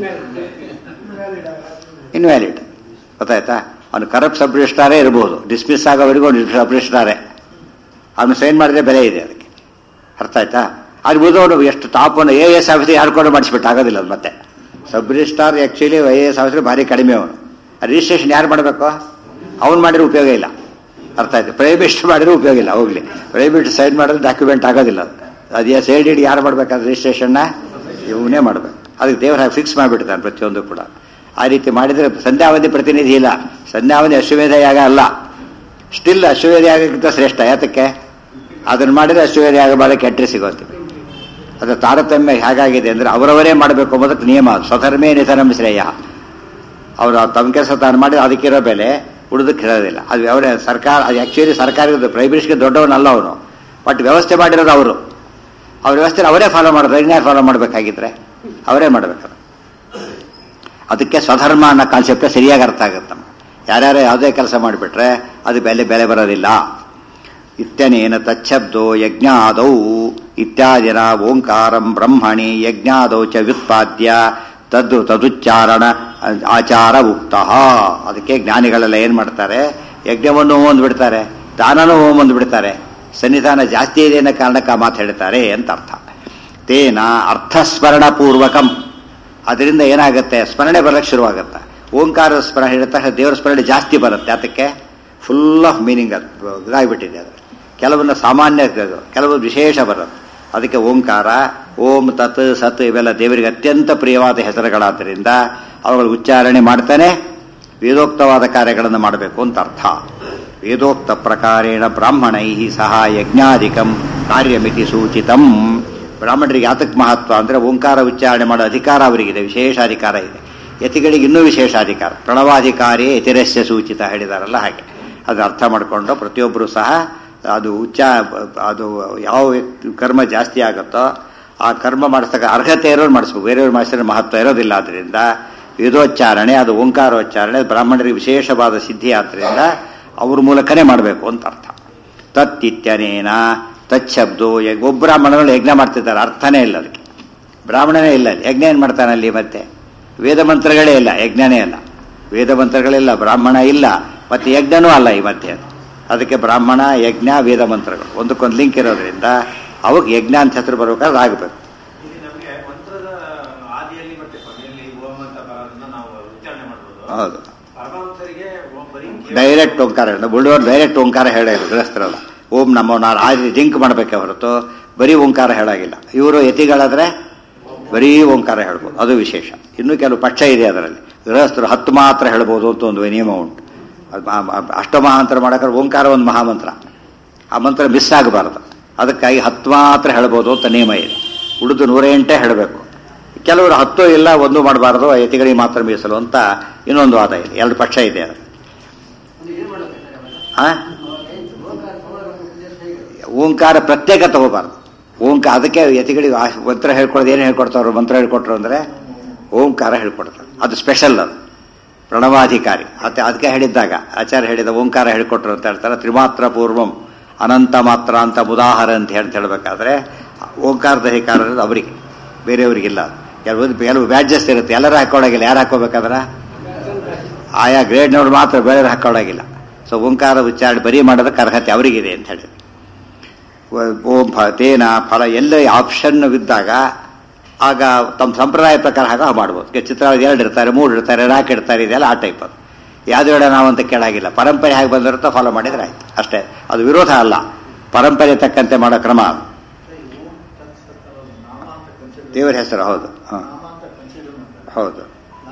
ಇನ್ವ್ಯಾಲಿಡ್ ಗೊತ್ತಾಯ್ತಾ ಅವನು ಕರಪ್ಟ್ ಸಬ್ ರಿಜಿಸ್ಟ್ರಾರೇ ಇರ್ಬೋದು ಡಿಸ್ಮಿಸ್ ಆಗೋವರೆಗೂ ಸಬ್ ರಿಜಿಸ್ಟ್ರಾರೇ ಅವನು ಸೈನ್ ಮಾಡಿದ್ರೆ ಬೆಲೆ ಇದೆ ಅದಕ್ಕೆ ಅರ್ಥ ಆಯ್ತಾ ಅದು ಉಳಿದವನು ಎಷ್ಟು ಟಾಪ್ ಅನ್ನು ಎ ಎಸ್ ಆಫೀಸರ್ ಯಾರು ಕೂಡ ಮಾಡಿಸ್ಬಿಟ್ಟು ಆಗೋದಿಲ್ಲ ಅದು ಮತ್ತೆ sub registrar actually I A S officer ಭಾರಿ ಕಡಿಮೆ ಅವನು ರಿಜಿಸ್ಟ್ರೇಷನ್ ಯಾರು ಮಾಡಬೇಕು ಅವನು ಮಾಡಿದ್ರೆ ಉಪಯೋಗ ಇಲ್ಲ ಅರ್ಥ ಆಯ್ತು ಪ್ರೈವೇಟ್ ಮಾಡಿದ್ರೆ ಉಪಯೋಗ ಇಲ್ಲ ಹೋಗ್ಲಿ ಪ್ರೈವೇಟ್ ಸೈನ್ ಮಾಡಿದ್ರೆ ಡಾಕ್ಯುಮೆಂಟ್ ಆಗೋದಿಲ್ಲ ಅದು ಅದು ಎಸ್ ಎಲ್ ಡಿ ಯಾರು ಮಾಡ್ಬೇಕಾದ್ರೆ ರಿಜಿಸ್ಟ್ರೇಷನ್ನ ಇವನೇ ಮಾಡಬೇಕು ಅದಕ್ಕೆ ದೇವರ ಫಿಕ್ಸ್ ಮಾಡಿಬಿಡ್ತಾನೆ ಪ್ರತಿಯೊಂದು ಕೂಡ ಆ ರೀತಿ ಮಾಡಿದರೆ ಸಂಧ್ಯಾವಧಿ ಪ್ರತಿನಿಧಿ ಇಲ್ಲ ಸಂಧ್ಯಾವಧಿ ಅಶ್ವಮೇಧ ಯಾಗ ಅಲ್ಲ ಸ್ಟಿಲ್ ಅಶ್ವಮೇಧ ಯಾಗಕ್ಕಿಂತ ಶ್ರೇಷ್ಠ ಯಾತಕ್ಕೆ ಅದನ್ನು ಮಾಡಿದ್ರೆ ಅಶ್ವಮೇಧ ಯಾಗ ಭಾಳ ಕೆಟ್ಟರೆ ಸಿಗೋದು ಅದರ ತಾರತಮ್ಯ ಹೇಗಾಗಿದೆ ಅಂದರೆ ಅವರವರೇ ಮಾಡಬೇಕು ಅನ್ನೋದಕ್ಕೆ ನಿಯಮ ಅದು. ಸ್ವಧರ್ಮೇ ನಿಧನಂ ಶ್ರೇಯ ಅವರು ತಮ್ಮ ಕೆಲಸ ತಾನು ಮಾಡಿ ಅದಕ್ಕಿರೋ ಬೆಲೆ ಉಳಿದಕ್ಕೆ ಹೇಳೋದಿಲ್ಲ ಅದು ಅವರೇ ಸರ್ಕಾರ ಅದು ಆ್ಯಕ್ಚುಲಿ ಸರ್ಕಾರದ ಪ್ರೈವೇಟ್ಸ್ಗೆ ದೊಡ್ಡವನಲ್ಲ ಅವನು ಬಟ್ ವ್ಯವಸ್ಥೆ ಮಾಡಿರೋದು ಅವರು ಅವ್ರ ವ್ಯವಸ್ಥೆ ಅವರೇ ಫಾಲೋ ಮಾಡೋದು ಇನ್ಯಾರು ಫಾಲೋ ಮಾಡಬೇಕಾಗಿದ್ರೆ ಅವರೇ ಮಾಡಬೇಕು ಅದಕ್ಕೆ ಸ್ವಧರ್ಮ ಅನ್ನೋ ಕಾನ್ಸೆಪ್ಟ್ ಸರಿಯಾಗಿ ಅರ್ಥ ಆಗುತ್ತೆ ಯಾರ್ಯಾರು ಯಾವುದೇ ಕೆಲಸ ಮಾಡಿಬಿಟ್ರೆ ಅದು ಬೆಲೆ ಬೆಲೆ ಬರೋದಿಲ್ಲ ಇತ್ಯನೇನ ತಚ್ಛಬ್ದೋ ಯಜ್ಞಾದೌ ಇತ್ಯಾದಿನ ಓಂಕಾರಂ ಬ್ರಹ್ಮಣಿ ಯಜ್ಞಾದೌ ಚ ವ್ಯುತ್ಪಾದ್ಯ ತದ್ದು ತದುಚ್ಚಾರಣ ಆಚಾರ ಉಕ್ತ ಅದಕ್ಕೆ ಜ್ಞಾನಿಗಳೆಲ್ಲ ಏನು ಮಾಡ್ತಾರೆ ಯಜ್ಞವನ್ನು ಓಮ್ ಬಿಡ್ತಾರೆ ದಾನನೂ ಓಮ್ ಬಿಡ್ತಾರೆ ಸನ್ನಿಧಾನ ಜಾಸ್ತಿ ಇದೆ ಅನ್ನೋ ಕಾರಣಕ್ಕೆ ಆ ಮಾತು ಹೇಳ್ತಾರೆ ಅಂತ ಅರ್ಥ ತೇನ ಅರ್ಥಸ್ಮರಣ ಪೂರ್ವಕಂ ಅದರಿಂದ ಏನಾಗುತ್ತೆ ಸ್ಮರಣೆ ಬರಕ್ಕೆ ಶುರುವಾಗುತ್ತೆ ಓಂಕಾರ ಸ್ಮರಣೆ ಹೇಳ್ತಾ ದೇವರ ಸ್ಮರಣೆ ಜಾಸ್ತಿ ಬರುತ್ತೆ ಅದಕ್ಕೆ ಫುಲ್ ಆಫ್ ಮೀನಿಂಗ್ ಅದು ಇದಾಗ್ಬಿಟ್ಟಿದೆ ಅದು ಕೆಲವೊಂದು ಸಾಮಾನ್ಯ ಇದು, ಕೆಲವೊಂದು ವಿಶೇಷ ಬರುತ್ತೆ ಅದಕ್ಕೆ ಓಂಕಾರ ಓಂ ತತ್ ಸತ್ ಇವೆಲ್ಲ ದೇವರಿಗೆ ಅತ್ಯಂತ ಪ್ರಿಯವಾದ ಹೆಸರುಗಳಾದ್ದರಿಂದ ಅವುಗಳ ಉಚ್ಚಾರಣೆ ಮಾಡ್ತಾನೆ ವೇದೋಕ್ತವಾದ ಕಾರ್ಯಗಳನ್ನು ಮಾಡಬೇಕು ಅಂತ ಅರ್ಥ ವೇದೋಕ್ತ ಪ್ರಕಾರೇಣ ಬ್ರಾಹ್ಮಣೈ ಸಹ ಯಜ್ಞಾಧಿಕಂ ಕಾರ್ಯಮಿತಿ ಸೂಚಿತಂ ಬ್ರಾಹ್ಮಣರಿಗೆ ಯಾತಕ್ ಮಹತ್ವ ಅಂದರೆ ಓಂಕಾರ ಉಚ್ಚಾರಣೆ ಮಾಡೋ ಅಧಿಕಾರ ಅವರಿಗಿದೆ ವಿಶೇಷ ಅಧಿಕಾರ ಇದೆ ಯತಿಗಳಿಗೆ ಇನ್ನೂ ವಿಶೇಷ ಅಧಿಕಾರ ಪ್ರಣವಾಧಿಕಾರಿ ಯತಿರಸ್ಯ ಸೂಚಿತ ಹೇಳಿದಾರಲ್ಲ ಹಾಗೆ ಅದು ಅರ್ಥ ಮಾಡಿಕೊಂಡು ಪ್ರತಿಯೊಬ್ಬರು ಸಹ ಅದು ಉಚ್ಚ ಅದು ಯಾವ ವ್ಯಕ್ತಿ ಕರ್ಮ ಜಾಸ್ತಿ ಆಗುತ್ತೋ ಆ ಕರ್ಮ ಮಾಡಿಸ್ತಕ್ಕ ಅರ್ಹತೆ ಇರೋರು ಮಾಡಿಸ್ಬೇಕು ಬೇರೆಯವ್ರು ಮಾಡಿಸಿದ್ರೆ ಮಹತ್ವ ಇರೋದಿಲ್ಲ ಆದ್ದರಿಂದ ವೇದೋಚ್ಚಾರಣೆ ಅದು ಓಂಕಾರೋಚ್ಚಾರಣೆ ಬ್ರಾಹ್ಮಣರಿಗೆ ವಿಶೇಷವಾದ ಸಿದ್ಧಿ ಆದ್ದರಿಂದ ಅವ್ರ ಮೂಲಕನೇ ಮಾಡಬೇಕು ಅಂತ ಅರ್ಥ ತತ್ತಿತ್ಯನೇನ ತಚ್ಛಬ್ದು ಒಬ್ಬ ಬ್ರಾಹ್ಮಣರು ಯಜ್ಞ ಮಾಡ್ತಿದ್ದಾರೆ ಅರ್ಥನೇ ಇಲ್ಲ ಅದಕ್ಕೆ ಬ್ರಾಹ್ಮಣನೇ ಇಲ್ಲ ಅಲ್ಲಿ. ಯಜ್ಞ ಏನು ಮಾಡ್ತಾನೆ ಅಲ್ಲಿ ಮತ್ತೆ ವೇದ ಮಂತ್ರಗಳೇ ಇಲ್ಲ ಯಜ್ಞನೇ ಇಲ್ಲ ವೇದ ಮಂತ್ರಗಳಿಲ್ಲ ಬ್ರಾಹ್ಮಣ ಇಲ್ಲ ಮತ್ತೆ ಯಜ್ಞನೂ ಅಲ್ಲ ಈ ಮಧ್ಯೆ ಅದಕ್ಕೆ ಬ್ರಾಹ್ಮಣ ಯಜ್ಞ ವೇದ ಮಂತ್ರಗಳು ಒಂದಕ್ಕೊಂದು ಲಿಂಕ್ ಇರೋದ್ರಿಂದ ಅವಾಗ ಯಜ್ಞ ಅಂತ ಹೆಸರು ಬರ್ಬೇಕಾದ್ರೆ ಆಗಬೇಕು ಇಲ್ಲಿ ನಮಗೆ ಮಂತ್ರದ ಆದಿಯಲ್ಲಿ ಮತ್ತೆ ಕೊನೆಯಲ್ಲಿ ಓಂ ಅಂತ ಬರೋದನ್ನ ನಾವು ಉಚ್ಚಾರಣೆ ಮಾಡ್ಬೋದು ಹೌದು ಪರಮಹಂಸರಿಗೆ ಓಂ ಬರೀ ಕೇವಲ ಡೈರೆಕ್ಟ್ ಓಂಕಾರ ಉಳಿದವರು ಡೈರೆಕ್ಟ್ ಓಂಕಾರ ಹೇಳೋದು ಗೃಹಸ್ಥರಲ್ಲ ಓಂ ನಮೋ ನಾರ ಆ ರೀತಿ ಜಿಂಕ್ ಮಾಡಬೇಕೆ ಹೊರತು ಬರೀ ಓಂಕಾರ ಹೇಳಾಗಿಲ್ಲ ಇವರು ಯತಿಗಳಾದ್ರೆ ಬರೀ ಓಂಕಾರ ಹೇಳ್ಬೋದು ಅದು ವಿಶೇಷ ಇನ್ನೂ ಕೆಲವು ಪಕ್ಷ ಇದೆ ಅದರಲ್ಲಿ ಗೃಹಸ್ಥರು ಹತ್ತು ಮಾತ್ರ ಹೇಳ್ಬೋದು ಅಂತ ಒಂದು ನಿಯಮ ಉಂಟು ಅದು ಆ- ಆ- ಅಷ್ಟಮಹಾಂತರ ಮಾಡೋಕ್ಕಾದ್ರೆ ಓಂಕಾರ ಒಂದು ಮಹಾಮಂತ್ರ ಆ ಮಂತ್ರ ಮಿಸ್ ಆಗಬಾರ್ದು ಅದಕ್ಕಾಗಿ ಹತ್ತು ಮಾತ್ರ ಹೇಳ್ಬೋದು ಅಂತ ನಿಯಮ ಇದೆ ಉಳಿದು ನೂರ ಎಂಟೇ ಹೇಳಬೇಕು ಕೆಲವರು ಹತ್ತು ಇಲ್ಲ ಒಂದು ಮಾಡಬಾರ್ದು ಯತಿಗಳಿಗೆ ಮಾತ್ರ ಮೀಸಲು ಅಂತ ಇನ್ನೊಂದು ವಾದ ಇದೆ ಎರಡು ಪಕ್ಷ ಇದೆ ಅದು ಆ? ಓಂಕಾರ ಪ್ರತ್ಯೇಕ ತಗೋಬಾರ್ದು ಓಂಕಾರ ಅದಕ್ಕೆ ಯತಿಗಳಿಗೆ ಆ ಮಂತ್ರ ಹೇಳ್ಕೊಡೋದು ಏನು ಹೇಳ್ಕೊಡ್ತಾವ್ರು ಮಂತ್ರ ಹೇಳ್ಕೊಟ್ರು ಅಂದರೆ ಓಂಕಾರ ಹೇಳ್ಕೊಡ್ತಾರೆ ಅದು ಸ್ಪೆಷಲ್ ಅದು ಪ್ರಣವಾಧಿಕಾರಿ ಅದ ಅದಕ್ಕೆ ಹೇಳಿದ್ದಾಗ ಆಚಾರ್ಯ ಹೇಳಿದ ಓಂಕಾರ ಹೇಳ್ಕೊಟ್ರು ಅಂತ ಹೇಳ್ತಾರೆ ತ್ರಿಮಾತ್ರ ಪೂರ್ವಂ ಅನಂತ ಮಾತ್ರ ಅಂತ ಉದಾಹರ ಅಂತ ಹೇಳಿ ಹೇಳಬೇಕಾದ್ರೆ ಓಂಕಾರದ ಅಧಿಕಾರ ಇರೋದು ಅವರಿಗೆ ಬೇರೆಯವರಿಗಿಲ್ಲ ಕೆಲವು ಕೆಲವು ಬ್ಯಾಡ್ಜಸ್ ಇರುತ್ತೆ ಎಲ್ಲರೂ ಹಾಕೊಳ್ಳೋಗಿಲ್ಲ ಯಾರು ಹಾಕೋಬೇಕಾದ್ರೆ ಆಯಾ ಗ್ರೇಡ್ನವ್ರು ಮಾತ್ರ ಬೇರೆ ಹಾಕೊಳ್ಳೋಗಿಲ್ಲ ಸೊ ಓಂಕಾರ ಉಚ್ಚಾರಣೆ ಬರೀ ಮಾಡೋದಕ್ಕೆ ಅರ್ಹತೆ ಅವರಿಗಿದೆ ಅಂತ ಹೇಳಿ ವ- ಓಂ ಫ ತೇನ ಫಲ ಎಲ್ಲ ಆಪ್ಷನ್ ಇದ್ದಾಗ ಆಗ ತಮ್ಮ ಸಂಪ್ರದಾಯ ಪ್ರಕಾರ ಹಾಗೆ ಮಾಡ್ಬೋದು ಈಗ ಚಿತ್ರ ಎರಡು ಇರ್ತಾರೆ ಮೂರು ಇರ್ತಾರೆ ನಾಲ್ಕು ಇರ್ತಾರೆ ಇದೆಲ್ಲ ಆ ಟೈಪ್ ಅದು ಯಾವ್ದು ಹೇಳ ನಾವು ಅಂತ ಕೇಳಾಗಿಲ್ಲ ಪರಂಪರೆ ಹೇಗೆ ಬಂದಿರುತ್ತೋ ಫಾಲೋ ಮಾಡಿದ್ರೆ ಆಯ್ತು ಅಷ್ಟೇ ಅದು ವಿರೋಧ ಅಲ್ಲ ಪರಂಪರೆ ತಕ್ಕಂತೆ ಮಾಡೋ ಕ್ರಮ ಅದು ದೇವರ ಹೆಸರು ಹೌದು ಹಾಂ ಹೌದು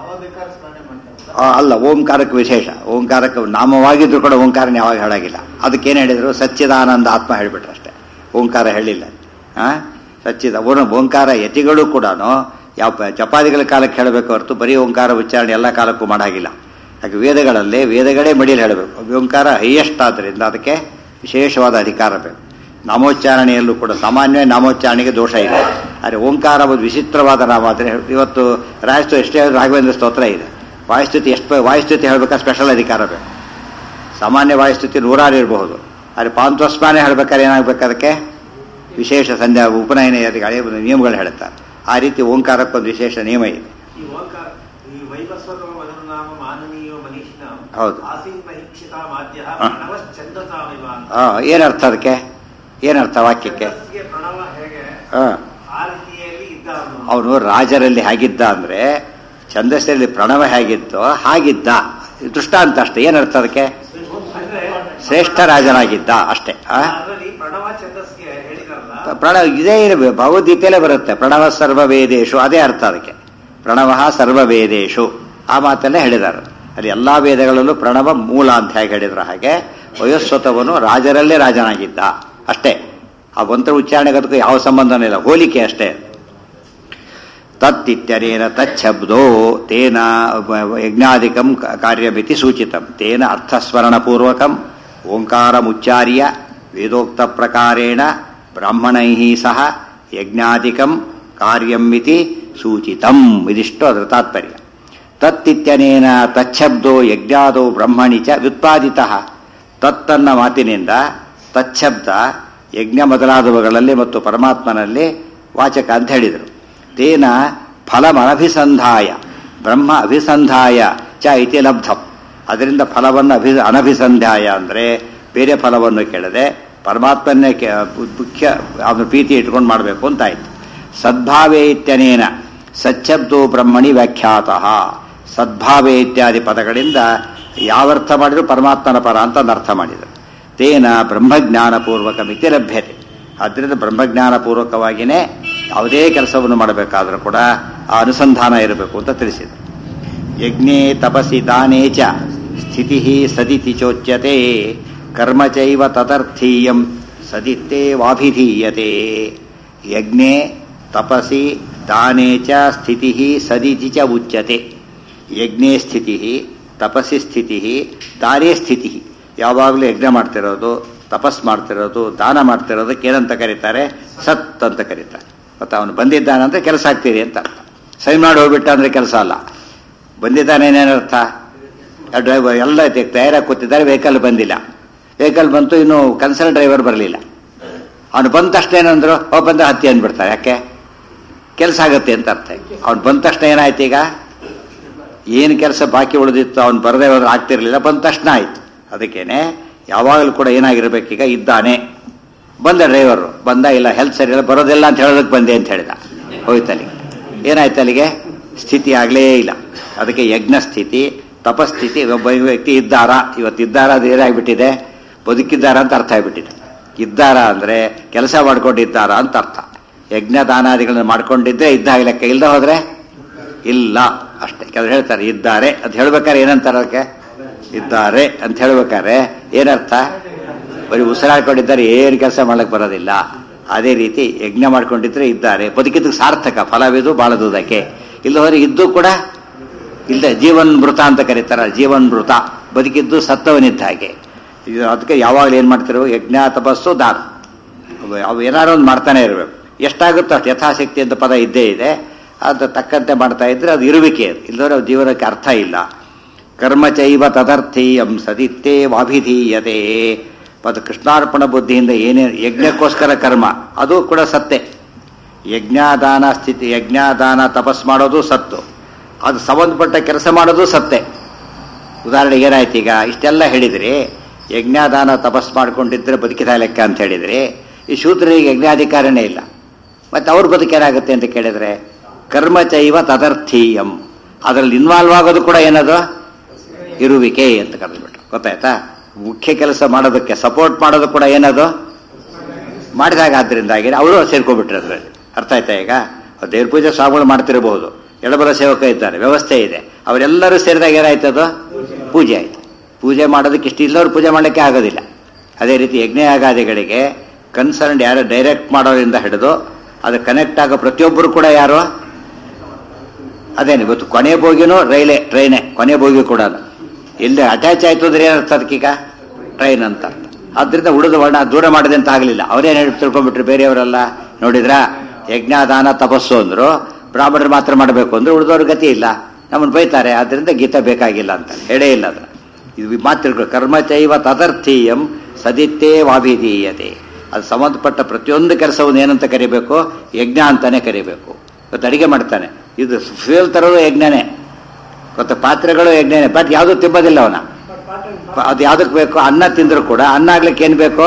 ಆ, ಅಲ್ಲ ಓಂಕಾರಕ್ಕೆ ವಿಶೇಷ ಓಂಕಾರಕ್ಕೆ ನಾಮವಾಗಿದ್ರು ಕೂಡ ಓಂಕಾರನ ಯಾವಾಗ ಹೇಳಾಗಿಲ್ಲ ಅದಕ್ಕೇನು ಹೇಳಿದ್ರು ಸಚ್ಚಿದಾನಂದ ಆತ್ಮ ಹೇಳಿಬಿಟ್ರು ಅಷ್ಟೇ ಓಂಕಾರ ಹೇಳಿಲ್ಲ ಆ ಸಚ್ಚಿದ ಓನ ಓಂಕಾರ ಯತಿಗಳು ಕೂಡ ಯಾವ ಪ- ಜಪಾದಿಗಳ ಕಾಲಕ್ಕೆ ಹೇಳಬೇಕು ಹೊರತು ಬರೀ ಓಂಕಾರ ಉಚ್ಚಾರಣೆ ಎಲ್ಲ ಕಾಲಕ್ಕೂ ಮಾಡಾಗಿಲ್ಲ ಹಾಗೆ ವೇದಗಳಲ್ಲಿ ವೇದಗಳೇ ಮಡಿಯಲ್ಲಿ ಹೇಳಬೇಕು ಓಂಕಾರ ಹೈಯೆಸ್ಟ್ ಆದ್ದರಿಂದ ಅದಕ್ಕೆ ವಿಶೇಷವಾದ ಅಧಿಕಾರ ಬೇಕು ನಾಮೋಚ್ಚಾರಣೆಯಲ್ಲೂ ಕೂಡ ಸಾಮಾನ್ಯ ನಾಮೋಚ್ಚಾರಣೆಗೆ ದೋಷ ಇದೆ ಆದರೆ ಓಂಕಾರ ಒಂದು ವಿಚಿತ್ರವಾದ ನಾಮ ಆದರೆ ಇವತ್ತು ರಾಯಸ್ತು ಎಷ್ಟೇ ಹೇಳಿದ್ರು ರಾಘವೇಂದ್ರ ಸ್ತೋತ್ರ ಇದೆ ವಾಯುಸ್ತುತಿ ಎಷ್ಟು ವಾಯುಸ್ತುತಿ ಹೇಳ್ಬೇಕಾದ್ರೆ ಸ್ಪೆಷಲ್ ಅಧಿಕಾರ ಬೇಕು ಸಾಮಾನ್ಯ ವಾಯುಸ್ತುತಿ ನೂರಾರು ಇರಬಹುದು ಆದರೆ ಪಾಂತ್ವಸ್ಮಾನೆ ಹೇಳ್ಬೇಕಾದ್ರೆ ಏನಾಗಬೇಕು ಅದಕ್ಕೆ ವಿಶೇಷ ಸಂಧ್ಯಾ ಉಪನಯನ ಅದಕ್ಕೆ ಹಳೆಯ ನಿಯಮಗಳು ಹೇಳುತ್ತಾರೆ ಆ ರೀತಿ ಓಂಕಾರಕ್ಕೊಂದು ವಿಶೇಷ ನಿಯಮ ಇದೆ ಈ ಓಂಕಾರ ಈ ವೈವಸ್ವತ ಮನೋನಾಮ ಮಾನನೀಯ ಮನೀಷಿನ ಹೌದು. ಆಸೀನ್ ಪರೀಕ್ಷಿತ ಮಾಧ್ಯ ಹಾ. ಪ್ರಣವಶ್ಚಂದತಾಮಿವ ಅಂತ ಆ, ಏನರ್ಥ ಅದಕ್ಕೆ ಏನರ್ಥ ವಾಕ್ಯಕ್ಕೆ ಛಂದಸ್ಸಿಗೆ ಪ್ರಣವ ಹೇಗೆ ಹಾಂ ಆ ರೀತಿಯಲ್ಲಿ ಇದ್ದ ಅವನು. ಅವನು ರಾಜರಲ್ಲಿ ಹೇಗಿದ್ದ ಅಂದ್ರೆ ಛಂದಸ್ಸಲ್ಲಿ ಪ್ರಣವ ಹೇಗಿತ್ತೋ ಹಾಗಿದ್ದ ದೃಷ್ಟಾಂತ ಅಷ್ಟೇ ಏನರ್ಥ ಅದಕ್ಕೆ ಅಂದ್ರೆ ಶ್ರೇಷ್ಠ ರಾಜನಾಗಿದ್ದ ಅಷ್ಟೇ ಆ? ಅದರಲ್ಲಿ ಪ್ರಣವ ಛಂದಸ್ಗೆ ಹೇಳಿದಾರಲ್ಲ ಪ್ರಣವ ಇದೇ ಇರಬೇಕು ಭಗವದ್ಗೀತೆಯಲ್ಲೇ ಬರುತ್ತೆ ಪ್ರಣವ ಸರ್ವ ವೇದೇಶು ಅದೇ ಅರ್ಥ ಅದಕ್ಕೆ ಪ್ರಣವ ಸರ್ವ ವೇದೇಶು ಆ ಮಾತಲ್ಲೇ ಹೇಳಿದ್ದಾರೆ ಅಲ್ಲಿ ಎಲ್ಲಾ ವೇದಗಳಲ್ಲೂ ಪ್ರಣವ ಮೂಲ ಅಂತ ಹೇಗೆ ಹೇಳಿದ್ರು ಹಾಗೆ ವಯೋಸ್ವತವನು ರಾಜರಲ್ಲೇ ರಾಜನಾಗಿದ್ದ ಅಷ್ಟೇ ಆ ಮಂತ್ರ ಉಚ್ಚಾರಣೆಗೆ ಅದಕ್ಕೂ ಯಾವ ಸಂಬಂಧನೂ ಇಲ್ಲ ಹೋಲಿಕೆ ಅಷ್ಟೇ ತತ್ತಿತ್ಯನೇನ ತಚ್ಛಬ್ದೋ ತೇನ ಯಜ್ಞಾದಿಕಂ ಕಾರ್ಯಮಿತಿ ಸೂಚಿತಂ ತೇನ ಅರ್ಥಸ್ಮರಣಪೂರ್ವಕಂ ಓಂಕಾರಮುಚ್ಚಾರ್ಯ ವೇದೋಕ್ತ ಪ್ರಕಾರೇಣ ಬ್ರಾಹ್ಮಣೈ ಸಹ ಯಜ್ಞಾದಿಕಂ ಕಾರ್ಯಮಿತಿ ಸೂಚಿತಂ ಇದಿಷ್ಟು ಅದರ ತಾತ್ಪರ್ಯ ತತ್ತಿತ್ಯನೇನ ತಚ್ಛಬ್ದೋ ಯಜ್ಞಾದೋ ಬ್ರಹ್ಮಣಿ ಚ ವ್ಯುತ್ಪಾದಿತ ತತ್ತನ್ನ ಮಾತಿನಿಂದ ತಚ್ಛಬ್ದ ಯಜ್ಞ ಮೊದಲಾದವುಗಳಲ್ಲಿ ಮತ್ತು ಪರಮಾತ್ಮನಲ್ಲಿ ವಾಚಕ ಅಂತ ಹೇಳಿದರು ತೇನ ಫಲಮನಭಿಸಂಧಾಯ ಬ್ರಹ್ಮ ಅಭಿಸಂಧಾಯ ಚ ಇತಿ ಲಬ್ಧಂ ಅದರಿಂದ ಫಲವನ್ನು ಅಭಿ ಅನಭಿಸಂಧಾಯ ಅಂದರೆ ಬೇರೆ ಫಲವನ್ನು ಕೇಳದೆ ಪರಮಾತ್ಮನ್ನೇ ಕೆ- ಮುಖ್ಯ ಅವನ ಪ್ರೀತಿ ಇಟ್ಕೊಂಡು ಮಾಡಬೇಕು ಅಂತಾಯ್ತು ಸದ್ಭಾವೇ ಇತ್ಯನೇನ ಸಚ್ಛಬ್ದೋ ಬ್ರಹ್ಮಣಿ ವ್ಯಾಖ್ಯಾತಃ ಸದ್ಭಾವೇ ಇತ್ಯಾದಿ ಪದಗಳಿಂದ ಯಾವರ್ಥ ಮಾಡಿದ್ರು ಪರಮಾತ್ಮನ ಪರ ಅಂತ ಒಂದು ಅರ್ಥ ಮಾಡಿದರು ತೇನ ಬ್ರಹ್ಮಜ್ಞಾನಪೂರ್ವಕ ಮಿತಿ ಲಭ್ಯತೆ ಆದ್ದರಿಂದ ಬ್ರಹ್ಮಜ್ಞಾನಪೂರ್ವಕವಾಗಿಯೇ ಯಾವುದೇ ಕೆಲಸವನ್ನು ಮಾಡಬೇಕಾದರೂ ಕೂಡ ಆ ಅನುಸಂಧಾನ ಇರಬೇಕು ಅಂತ ತಿಳಿಸಿದರು ಯಜ್ಞೇ ತಪಸಿ ದಾನೇ ಚ ಸ್ಥಿತಿ ಸದಿತಿ ಚೋಚ್ಯತೆ ಕರ್ಮ ಚೈವ ತದರ್ಥೀಯಂ ಸದಿತ್ತೇವಾಭಿಧೀಯತೆ ಯಜ್ಞೆ ತಪಸಿ ದಾನೇ ಚ ಸ್ಥಿತಿ ಸದಿತಿ ಚ ಉಚ್ಯತೆ ಯಜ್ಞೆ ಸ್ಥಿತಿ ತಪಸ್ಸಿ ಸ್ಥಿತಿ ದಾನೇ ಸ್ಥಿತಿ ಯಾವಾಗಲೂ ಯಜ್ಞ ಮಾಡ್ತಿರೋದು ತಪಸ್ ಮಾಡ್ತಿರೋದು ದಾನ ಮಾಡ್ತಿರೋದಕ್ಕೆ ಏನಂತ ಕರೀತಾರೆ ಸತ್ ಅಂತ ಕರೀತಾರೆ ಮತ್ತು ಅವನು ಬಂದಿದ್ದಾನಂದ್ರೆ ಕೆಲಸ ಆಗ್ತೀರಿ ಅಂತ ಅರ್ಥ ಸೈನ್ ಮಾಡಿ ಹೋಗ್ಬಿಟ್ಟ ಅಂದ್ರೆ ಕೆಲಸ ಅಲ್ಲ ಬಂದಿದ್ದಾನೇನೇನರ್ಥ ಡ್ರೈವರ್ ಎಲ್ಲ ತಯಾರಾಗಿ ಕೂತಿದ್ದಾರೆ ವೆಹಿಕಲ್ ಬಂದಿಲ್ಲ ವೆಹಿಕಲ್ ಬಂತು ಇನ್ನು ಕನ್ಸಲ್ ಡ್ರೈವರ್ ಬರಲಿಲ್ಲ ಅವನು ಬಂದ ತಕ್ಷಣ ಏನಂದ್ರು ಅವ್ ಬಂದ ಹತ್ತಿ ಅಂದ್ಬಿಡ್ತಾರೆ ಯಾಕೆ ಕೆಲಸ ಆಗತ್ತೆ ಅಂತ ಅರ್ಥ ಅವ್ನು ಬಂದ ತಕ್ಷಣ ಏನಾಯ್ತು ಈಗ ಏನು ಕೆಲಸ ಬಾಕಿ ಉಳಿದಿತ್ತು ಅವ್ನು ಬರದೇ ಹೋದ್ರೆ ಆಗ್ತಿರ್ಲಿಲ್ಲ ಬಂದ ತಕ್ಷಣ ಆಯ್ತು ಅದಕ್ಕೇನೆ ಯಾವಾಗಲೂ ಕೂಡ ಏನಾಗಿರ್ಬೇಕೀಗ ಇದ್ದಾನೆ ಬಂದ ಡ್ರೈವರು ಬಂದ ಇಲ್ಲ ಹೆಲ್ತ್ ಸರಿ ಇಲ್ಲ ಬರೋದಿಲ್ಲ ಅಂತ ಹೇಳೋದಕ್ಕೆ ಬಂದೆ ಅಂತ ಹೇಳಿದ ಹೋಯ್ತು ಅಲ್ಲಿಗೆ ಏನಾಯ್ತು ಅಲ್ಲಿಗೆ ಸ್ಥಿತಿ ಆಗಲೇ ಇಲ್ಲ ಅದಕ್ಕೆ ಯಜ್ಞ ಸ್ಥಿತಿ ತಪಸ್ಥಿತಿ ಒಬ್ಬ ವ್ಯಕ್ತಿ ಇದ್ದಾರಾ ಇವತ್ತು ಇದ್ದಾರಾ ಅದು ಏನಾಗ್ಬಿಟ್ಟಿದೆ ಬದುಕಿದ್ದಾರಾ ಅಂತ ಅರ್ಥ ಆಗ್ಬಿಟ್ಟಿದೆ ಇದ್ದಾರಾ ಅಂದ್ರೆ ಕೆಲಸ ಮಾಡ್ಕೊಂಡಿದ್ದಾರಾ ಅಂತ ಅರ್ಥ ಯಜ್ಞ ದಾನಾದಿಗಳನ್ನ ಮಾಡ್ಕೊಂಡಿದ್ರೆ ಇದ್ದಾಗ ಲೆಕ್ಕ ಇಲ್ಲದೆ ಹೋದ್ರೆ ಇಲ್ಲ ಅಷ್ಟೇ ಕೆಲವರು ಹೇಳ್ತಾರೆ ಇದ್ದಾರೆ ಅಂತ ಹೇಳ್ಬೇಕಾದ್ರೆ ಏನಂತಾರೆ ಅದಕ್ಕೆ ಇದ್ದಾರೆ ಅಂತ ಹೇಳ್ಬೇಕಾದ್ರೆ ಏನರ್ಥ ಬರೀ ಉಸಿರಾಡ್ಕೊಂಡಿದ್ದಾರೆ ಏನು ಕೆಲಸ ಮಾಡಕ್ ಬರೋದಿಲ್ಲ ಅದೇ ರೀತಿ ಯಜ್ಞ ಮಾಡ್ಕೊಂಡಿದ್ರೆ ಇದ್ದಾರೆ ಬದುಕಿದ್ದು ಸಾರ್ಥಕ ಫಲವಿದು ಬಾಳದುದಕ್ಕೆ ಇಲ್ಲ ಹೋದ್ರೆ ಇದ್ದು ಕೂಡ ಇಲ್ಲ ಜೀವನ್ ಮೃತ ಅಂತ ಕರೀತಾರ ಜೀವನ್ ಮೃತ ಬದುಕಿದ್ದು ಸತ್ತವನಿದ್ದ ಹಾಗೆ ಇದು ಅದಕ್ಕೆ ಯಾವಾಗಲೂ ಏನು ಮಾಡ್ತಿರೋ ಯಜ್ಞ ತಪಸ್ಸು ದಾನ ಅವು- ಅವು ಏನಾರು ಒಂದು ಮಾಡ್ತಾನೆ ಇರಬೇಕು ಎಷ್ಟಾಗುತ್ತೋ ಅಷ್ಟು ಯಥಾಶಕ್ತಿ ಅಂತ ಪದ ಇದ್ದೇ ಇದೆ ಅದು ತಕ್ಕಂತೆ ಮಾಡ್ತಾ ಇದ್ರೆ ಅದು ಇರುವಿಕೆ ಅದು ಇಲ್ಲದ್ರೆ ಅದು ಜೀವನಕ್ಕೆ ಅರ್ಥ ಇಲ್ಲ ಕರ್ಮಚೈವ ತದರ್ಥೀಯಂ ಸದಿತ್ತೇ ವಾಭಿಧೀಯತೆ ಮತ್ತು ಕೃಷ್ಣಾರ್ಪಣ ಬುದ್ಧಿಯಿಂದ ಏನೇ ಯಜ್ಞಕ್ಕೋಸ್ಕರ ಕರ್ಮ ಅದು ಕೂಡ ಸತ್ತೆ ಯಜ್ಞಾದಾನ ಸ್ಥಿತಿ ಯಜ್ಞಾದಾನ ತಪಸ್ ಮಾಡೋದು ಸತ್ತು ಅದು ಸಂಬಂಧಪಟ್ಟ ಕೆಲಸ ಮಾಡೋದು ಸತ್ತೆ ಉದಾಹರಣೆಗೆ ಏನಾಯ್ತು ಈಗ ಇಷ್ಟೆಲ್ಲ ಹೇಳಿದ್ರಿ ಯಜ್ಞಾದಾನ ತಪಸ್ ಮಾಡ್ಕೊಂಡಿದ್ರೆ ಬದುಕಿದ ಲೆಕ್ಕ ಅಂತ ಹೇಳಿದ್ರಿ ಈ ಶೂದ್ರನಿಗೆ ಯಜ್ಞಾಧಿಕಾರನೇ ಇಲ್ಲ ಮತ್ತೆ ಅವ್ರ ಬದುಕೇನಾಗುತ್ತೆ ಅಂತ ಕೇಳಿದ್ರೆ ಕರ್ಮಚೈವ ತದರ್ಥೀಯಂ ಅದರಲ್ಲಿ ಇನ್ವಾಲ್ವ್ ಆಗೋದು ಕೂಡ ಏನದು ಇರುವಿಕೆ ಅಂತ ಕರೆದ್ಬಿಟ್ರು ಗೊತ್ತಾಯ್ತಾ ಮುಖ್ಯ ಕೆಲಸ ಮಾಡೋದಕ್ಕೆ ಸಪೋರ್ಟ್ ಮಾಡೋದು ಕೂಡ ಏನದು ಮಾಡಿದಾಗ ಆದ್ರಿಂದಾಗಿ ಅವರು ಸೇರ್ಕೊಬಿಟ್ರು ಅದ್ರಲ್ಲಿ ಅರ್ಥ ಆಯ್ತಾ ಈಗ ದೇವ್ರ ಪೂಜೆ ಸ್ವಾಮಿಗಳು ಮಾಡ್ತಿರಬಹುದು ಎಡಬಲ ಸೇವಕ ಇದ್ದಾರೆ ವ್ಯವಸ್ಥೆ ಇದೆ ಅವರೆಲ್ಲರೂ ಸೇರಿದಾಗ ಏನಾಯ್ತದು ಪೂಜೆ ಆಯ್ತು ಪೂಜೆ ಮಾಡೋದಕ್ಕೆ ಇಷ್ಟ ಇಲ್ಲವ್ರು ಪೂಜೆ ಮಾಡಲಿಕ್ಕೆ ಆಗೋದಿಲ್ಲ ಅದೇ ರೀತಿ ಯಜ್ಞಯಾಗಾದಿಗಳಿಗೆ ಕನ್ಸರ್ನ್ ಯಾರು ಡೈರೆಕ್ಟ್ ಮಾಡೋದ್ರಿಂದ ಹಿಡಿದು ಅದು ಕನೆಕ್ಟ್ ಆಗೋ ಪ್ರತಿಯೊಬ್ಬರು ಕೂಡ ಯಾರು ಅದೇನು ಇವತ್ತು ಕೊನೆ ಬೋಗಿನೂ ರೈಲೇ ಟ್ರೈನೇ ಕೊನೆ ಬೋಗಿ ಕೂಡ ಎಲ್ಲಿ ಅಟ್ಯಾಚ್ ಆಯ್ತು ಅಂದ್ರೆ ಏನರ್ಥ ಅದಕ್ಕೀಗ ಟ್ರೈನ್ ಅಂತ ಆದ್ರಿಂದ ಉಳಿದ ವರ್ಣ ದೂರ ಮಾಡಿದೆ ಅಂತ ಆಗಲಿಲ್ಲ ಅವರೇನು ಹೇಳಿ ತಿಳ್ಕೊಂಡ್ಬಿಟ್ರು ಬೇರೆಯವರೆಲ್ಲ ನೋಡಿದ್ರ ಯಜ್ಞಾದಾನ ತಪಸ್ಸು ಅಂದ್ರು ಬ್ರಾಹ್ಮಣರು ಮಾತ್ರ ಮಾಡಬೇಕು ಅಂದ್ರೆ ಉಳಿದವ್ರ ಗತಿ ಇಲ್ಲ ನಮ್ಮನ್ನು ಬೈತಾರೆ ಆದ್ರಿಂದ ಗೀತ ಬೇಕಾಗಿಲ್ಲ ಅಂತ ಹೇಳೇ ಇಲ್ಲ ಅದನ್ನ ಇದು ಮಾತು ತಿಳ್ಕೊ ಕರ್ಮಚೈವ ತದರ್ಥೀಯಂ ಸದಿತ್ತೇ ವಾಭಿಧೀಯತೆ ಅದು ಸಂಬಂಧಪಟ್ಟ ಪ್ರತಿಯೊಂದು ಕೆಲಸವನ್ನು ಏನಂತ ಕರಿಬೇಕು ಯಜ್ಞ ಅಂತಾನೆ ಕರಿಬೇಕು ಇವತ್ತು ಅಡಿಗೆ ಮಾಡ್ತಾನೆ ಇದು ಫ್ಯೂಯಲ್ ತರೋದು ಯಜ್ಞನೇ ಗೊತ್ತ ಪಾತ್ರೆಗಳು ಯಜ್ಞನೇ ಬಟ್ ಯಾವುದು ತಿಂಬೋದಿಲ್ಲ ಅವನ ಅದು ಯಾವ್ದಕ್ಕೆ ಬೇಕು ಅನ್ನ ತಿಂದ್ರು ಕೂಡ ಅನ್ನ ಆಗ್ಲಿಕ್ಕೆ ಏನು ಬೇಕು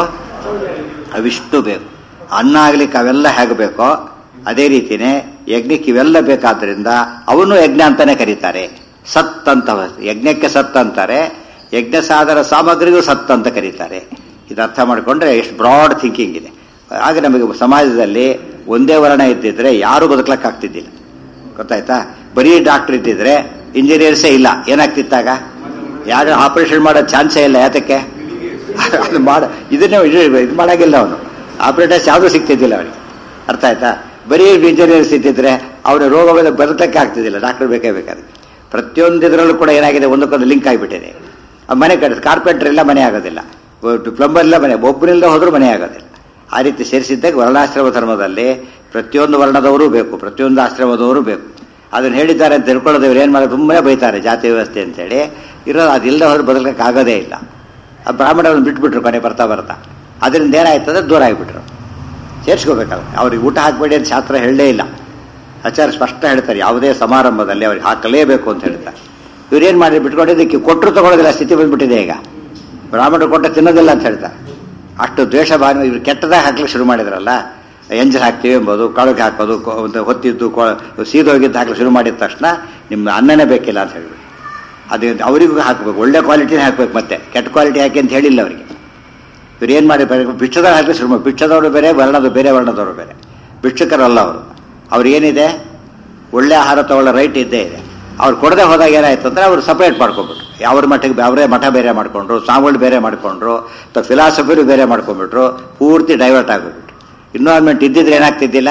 ಅವಿಷ್ಟು ಬೇಕು ಅನ್ನ ಆಗ್ಲಿಕ್ಕೆ ಅವೆಲ್ಲ ಹೇಗೆ ಬೇಕೋ ಅದೇ ರೀತಿನೇ ಯಜ್ಞಕ್ಕೆ ಇವೆಲ್ಲ ಬೇಕಾದ್ರಿಂದ ಅವನು ಯಜ್ಞ ಅಂತಾನೆ ಕರೀತಾರೆ ಸತ್ ಅಂತ ಯಜ್ಞಕ್ಕೆ ಸತ್ ಅಂತಾರೆ ಯಜ್ಞ ಸಾಧನ ಸಾಮಗ್ರಿಗೂ ಸತ್ ಅಂತ ಕರೀತಾರೆ ಇದು ಅರ್ಥ ಮಾಡಿಕೊಂಡ್ರೆ ಎಷ್ಟು ಬ್ರಾಡ್ ಥಿಂಕಿಂಗ್ ಇದೆ ಆಗ ನಮಗೆ ಸಮಾಜದಲ್ಲಿ ಒಂದೇ ವರ್ಣ ಇದ್ದಿದ್ರೆ ಯಾರು ಬದುಕಲಕ್ಕೆ ಆಗ್ತಿದ್ದಿಲ್ಲ ಗೊತ್ತಾಯ್ತಾ ಬರೀ ಡಾಕ್ಟರ್ ಇದ್ದಿದ್ರೆ ಇಂಜಿನಿಯರ್ಸೇ ಇಲ್ಲ ಏನಾಗ್ತಿತ್ತಾಗ ಯಾರು ಆಪರೇಷನ್ ಮಾಡೋ ಚಾನ್ಸೇ ಇಲ್ಲ ಯಾತಕ್ಕೆ ಅದು ಮಾಡ ಇದನ್ನೇ ಇದು ಇದು ಮಾಡಾಗಿಲ್ಲ ಅವನು ಆಪರೇಟರ್ಸ್ ಯಾವುದೂ ಸಿಗ್ತಿದ್ದಿಲ್ಲ ಅವನಿಗೆ ಅರ್ಥ ಆಯ್ತಾ ಬರೀ ಇಂಜಿನಿಯರ್ಸ್ ಇದ್ದಿದ್ರೆ ಅವನ ರೋಗ ಬಂದ ಬದುಕಕ್ಕೆ ಆಗ್ತಿದ್ದಿಲ್ಲ ಡಾಕ್ಟರ್ ಬೇಕೇ ಬೇಕಾದ್ರೆ ಪ್ರತಿಯೊಂದು ಇದರಲ್ಲೂ ಕೂಡ ಏನಾಗಿದೆ ಒಂದಕ್ಕೊಂದು ಲಿಂಕ್ ಆಗಿಬಿಟ್ಟಿದೆ ಆ ಮನೆ ಕಡೆ ಕಾರ್ಪೆಂಟರ್ ಇಲ್ಲ ಮನೆ ಆಗೋದಿಲ್ಲ ಪ್ಲಂಬರ್ ಇಲ್ಲ ಮನೆ ಒಬ್ಬರಿಂದ ಹೋದ್ರೂ ಮನೆ ಆಗೋದಿಲ್ಲ ಆ ರೀತಿ ಸೇರಿಸಿದ್ದಾಗ ವರ್ಣಾಶ್ರಮ ಧರ್ಮದಲ್ಲಿ ಪ್ರತಿಯೊಂದು ವರ್ಣದವರು ಬೇಕು ಪ್ರತಿಯೊಂದು ಆಶ್ರಮದವರು ಬೇಕು ಅದನ್ನು ಹೇಳಿದ್ದಾರೆ ಅಂತ ತಿಳ್ಕೊಳ್ಳೋದು ಇವ್ರು ಏನು ಮಾಡೋದು ತುಂಬನೇ ಬೈತಾರೆ ಜಾತಿ ವ್ಯವಸ್ಥೆ ಅಂತೇಳಿ ಇರೋದು ಅದಿಲ್ಲದೆ ಹೋದ್ರೆ ಬದಲಕ್ಕೆ ಆಗೋದೇ ಇಲ್ಲ ಆ ಬ್ರಾಹ್ಮಣರನ್ನು ಬಿಟ್ಬಿಟ್ರು ಕೊನೆ ಬರ್ತಾ ಬರ್ತಾ ಅದರಿಂದ ಏನಾಯ್ತದೆ ದೂರ ಆಗಿಬಿಟ್ರು ಸೇರಿಸ್ಕೋಬೇಕಲ್ಲ ಅವ್ರಿಗೆ ಊಟ ಹಾಕಬೇಡಿ ಅಂತ ಶಾಸ್ತ್ರ ಹೇಳಲೇ ಇಲ್ಲ ಆಚಾರ್ಯ ಸ್ಪಷ್ಟ ಹೇಳ್ತಾರೆ ಯಾವುದೇ ಸಮಾರಂಭದಲ್ಲಿ ಅವ್ರಿಗೆ ಹಾಕಲೇಬೇಕು ಅಂತ ಹೇಳ್ತಾರೆ ಇವ್ರೇನು ಮಾಡಿ ಬಿಟ್ಕೊಂಡಿದ್ದಕ್ಕೆ ಕೊಟ್ಟರು ತಗೊಳ್ಳೋದಿಲ್ಲ ಸ್ಥಿತಿ ಬಂದ್ಬಿಟ್ಟಿದೆ ಈಗ ಬ್ರಾಹ್ಮಣರು ಕೊಟ್ಟ ತಿನ್ನೋದಿಲ್ಲ ಅಂತ ಹೇಳ್ತಾರೆ ಅಷ್ಟು ದ್ವೇಷ ಭಾವನೆ ಇವ್ರು ಕೆಟ್ಟದಾಗ ಹಾಕ್ಲಿಕ್ಕೆ ಶುರು ಮಾಡಿದ್ರಲ್ಲ ಎಂಜಲ್ ಹಾಕ್ತೀವಿ ಎಂಬುದು ಕಾಳುಗೆ ಹಾಕೋದು ಕೊ- ಒಂದು ಹೊತ್ತಿದ್ದು ಕೊ- ಸೀದೋಗಿದ್ದು ಹಾಕಲು ಶುರು ಮಾಡಿದ ತಕ್ಷಣ ನಿಮ್ಮ ಅನ್ನನೇ ಬೇಕಿಲ್ಲ ಅಂತ ಹೇಳಿದ್ರು ಅದು ಅವರಿಗೂ ಹಾಕಬೇಕು ಒಳ್ಳೆ ಕ್ವಾಲಿಟಿನೇ ಹಾಕ್ಬೇಕು ಮತ್ತೆ ಕೆಟ್ಟ ಕ್ವಾಲಿಟಿ ಹಾಕಿ ಅಂತ ಹೇಳಿಲ್ಲ ಅವರಿಗೆ ಇವ್ರು ಏನು ಮಾಡಿ ಭಿಕ್ಷದವ್ರು ಹಾಕಿ ಶುರು ಮಾಡಿ ಭಿಕ್ಷದವರು ಬೇರೆ ವರ್ಣದ ಬೇರೆ ವರ್ಣದವರು ಬೇರೆ ಭಿಕ್ಷುಕರಲ್ಲ ಅವರು ಅವ್ರು ಏನಿದೆ ಒಳ್ಳೆ ಆಹಾರ ತಗೊಳ್ಳೋ ರೈಟ್ ಇದ್ದೇ ಇದೆ ಅವ್ರು ಕೊಡದೆ ಹೋದಾಗ ಏನಾಯ್ತು ಅಂದ್ರೆ ಅವ್ರು ಸಪರೇಟ್ ಮಾಡ್ಕೊಂಡ್ಬಿಟ್ರು ಯಾವ ಮಠಕ್ಕೆ ಅವರೇ ಮಠ ಬೇರೆ ಮಾಡ್ಕೊಂಡ್ರು ಸ್ವಾಮಿಗಳು ಬೇರೆ ಮಾಡ್ಕೊಂಡ್ರು ಅಥವಾ ಫಿಲಾಸಫಿರು ಬೇರೆ ಮಾಡ್ಕೊಂಡ್ಬಿಟ್ರು ಪೂರ್ತಿ ಡೈವರ್ಟ್ ಆಗಿಬಿಟ್ರು ಇನ್ವಾಲ್ವ್ಮೆಂಟ್ ಇದ್ದಿದ್ರೆ ಏನಾಗ್ತಿದ್ದಿಲ್ಲ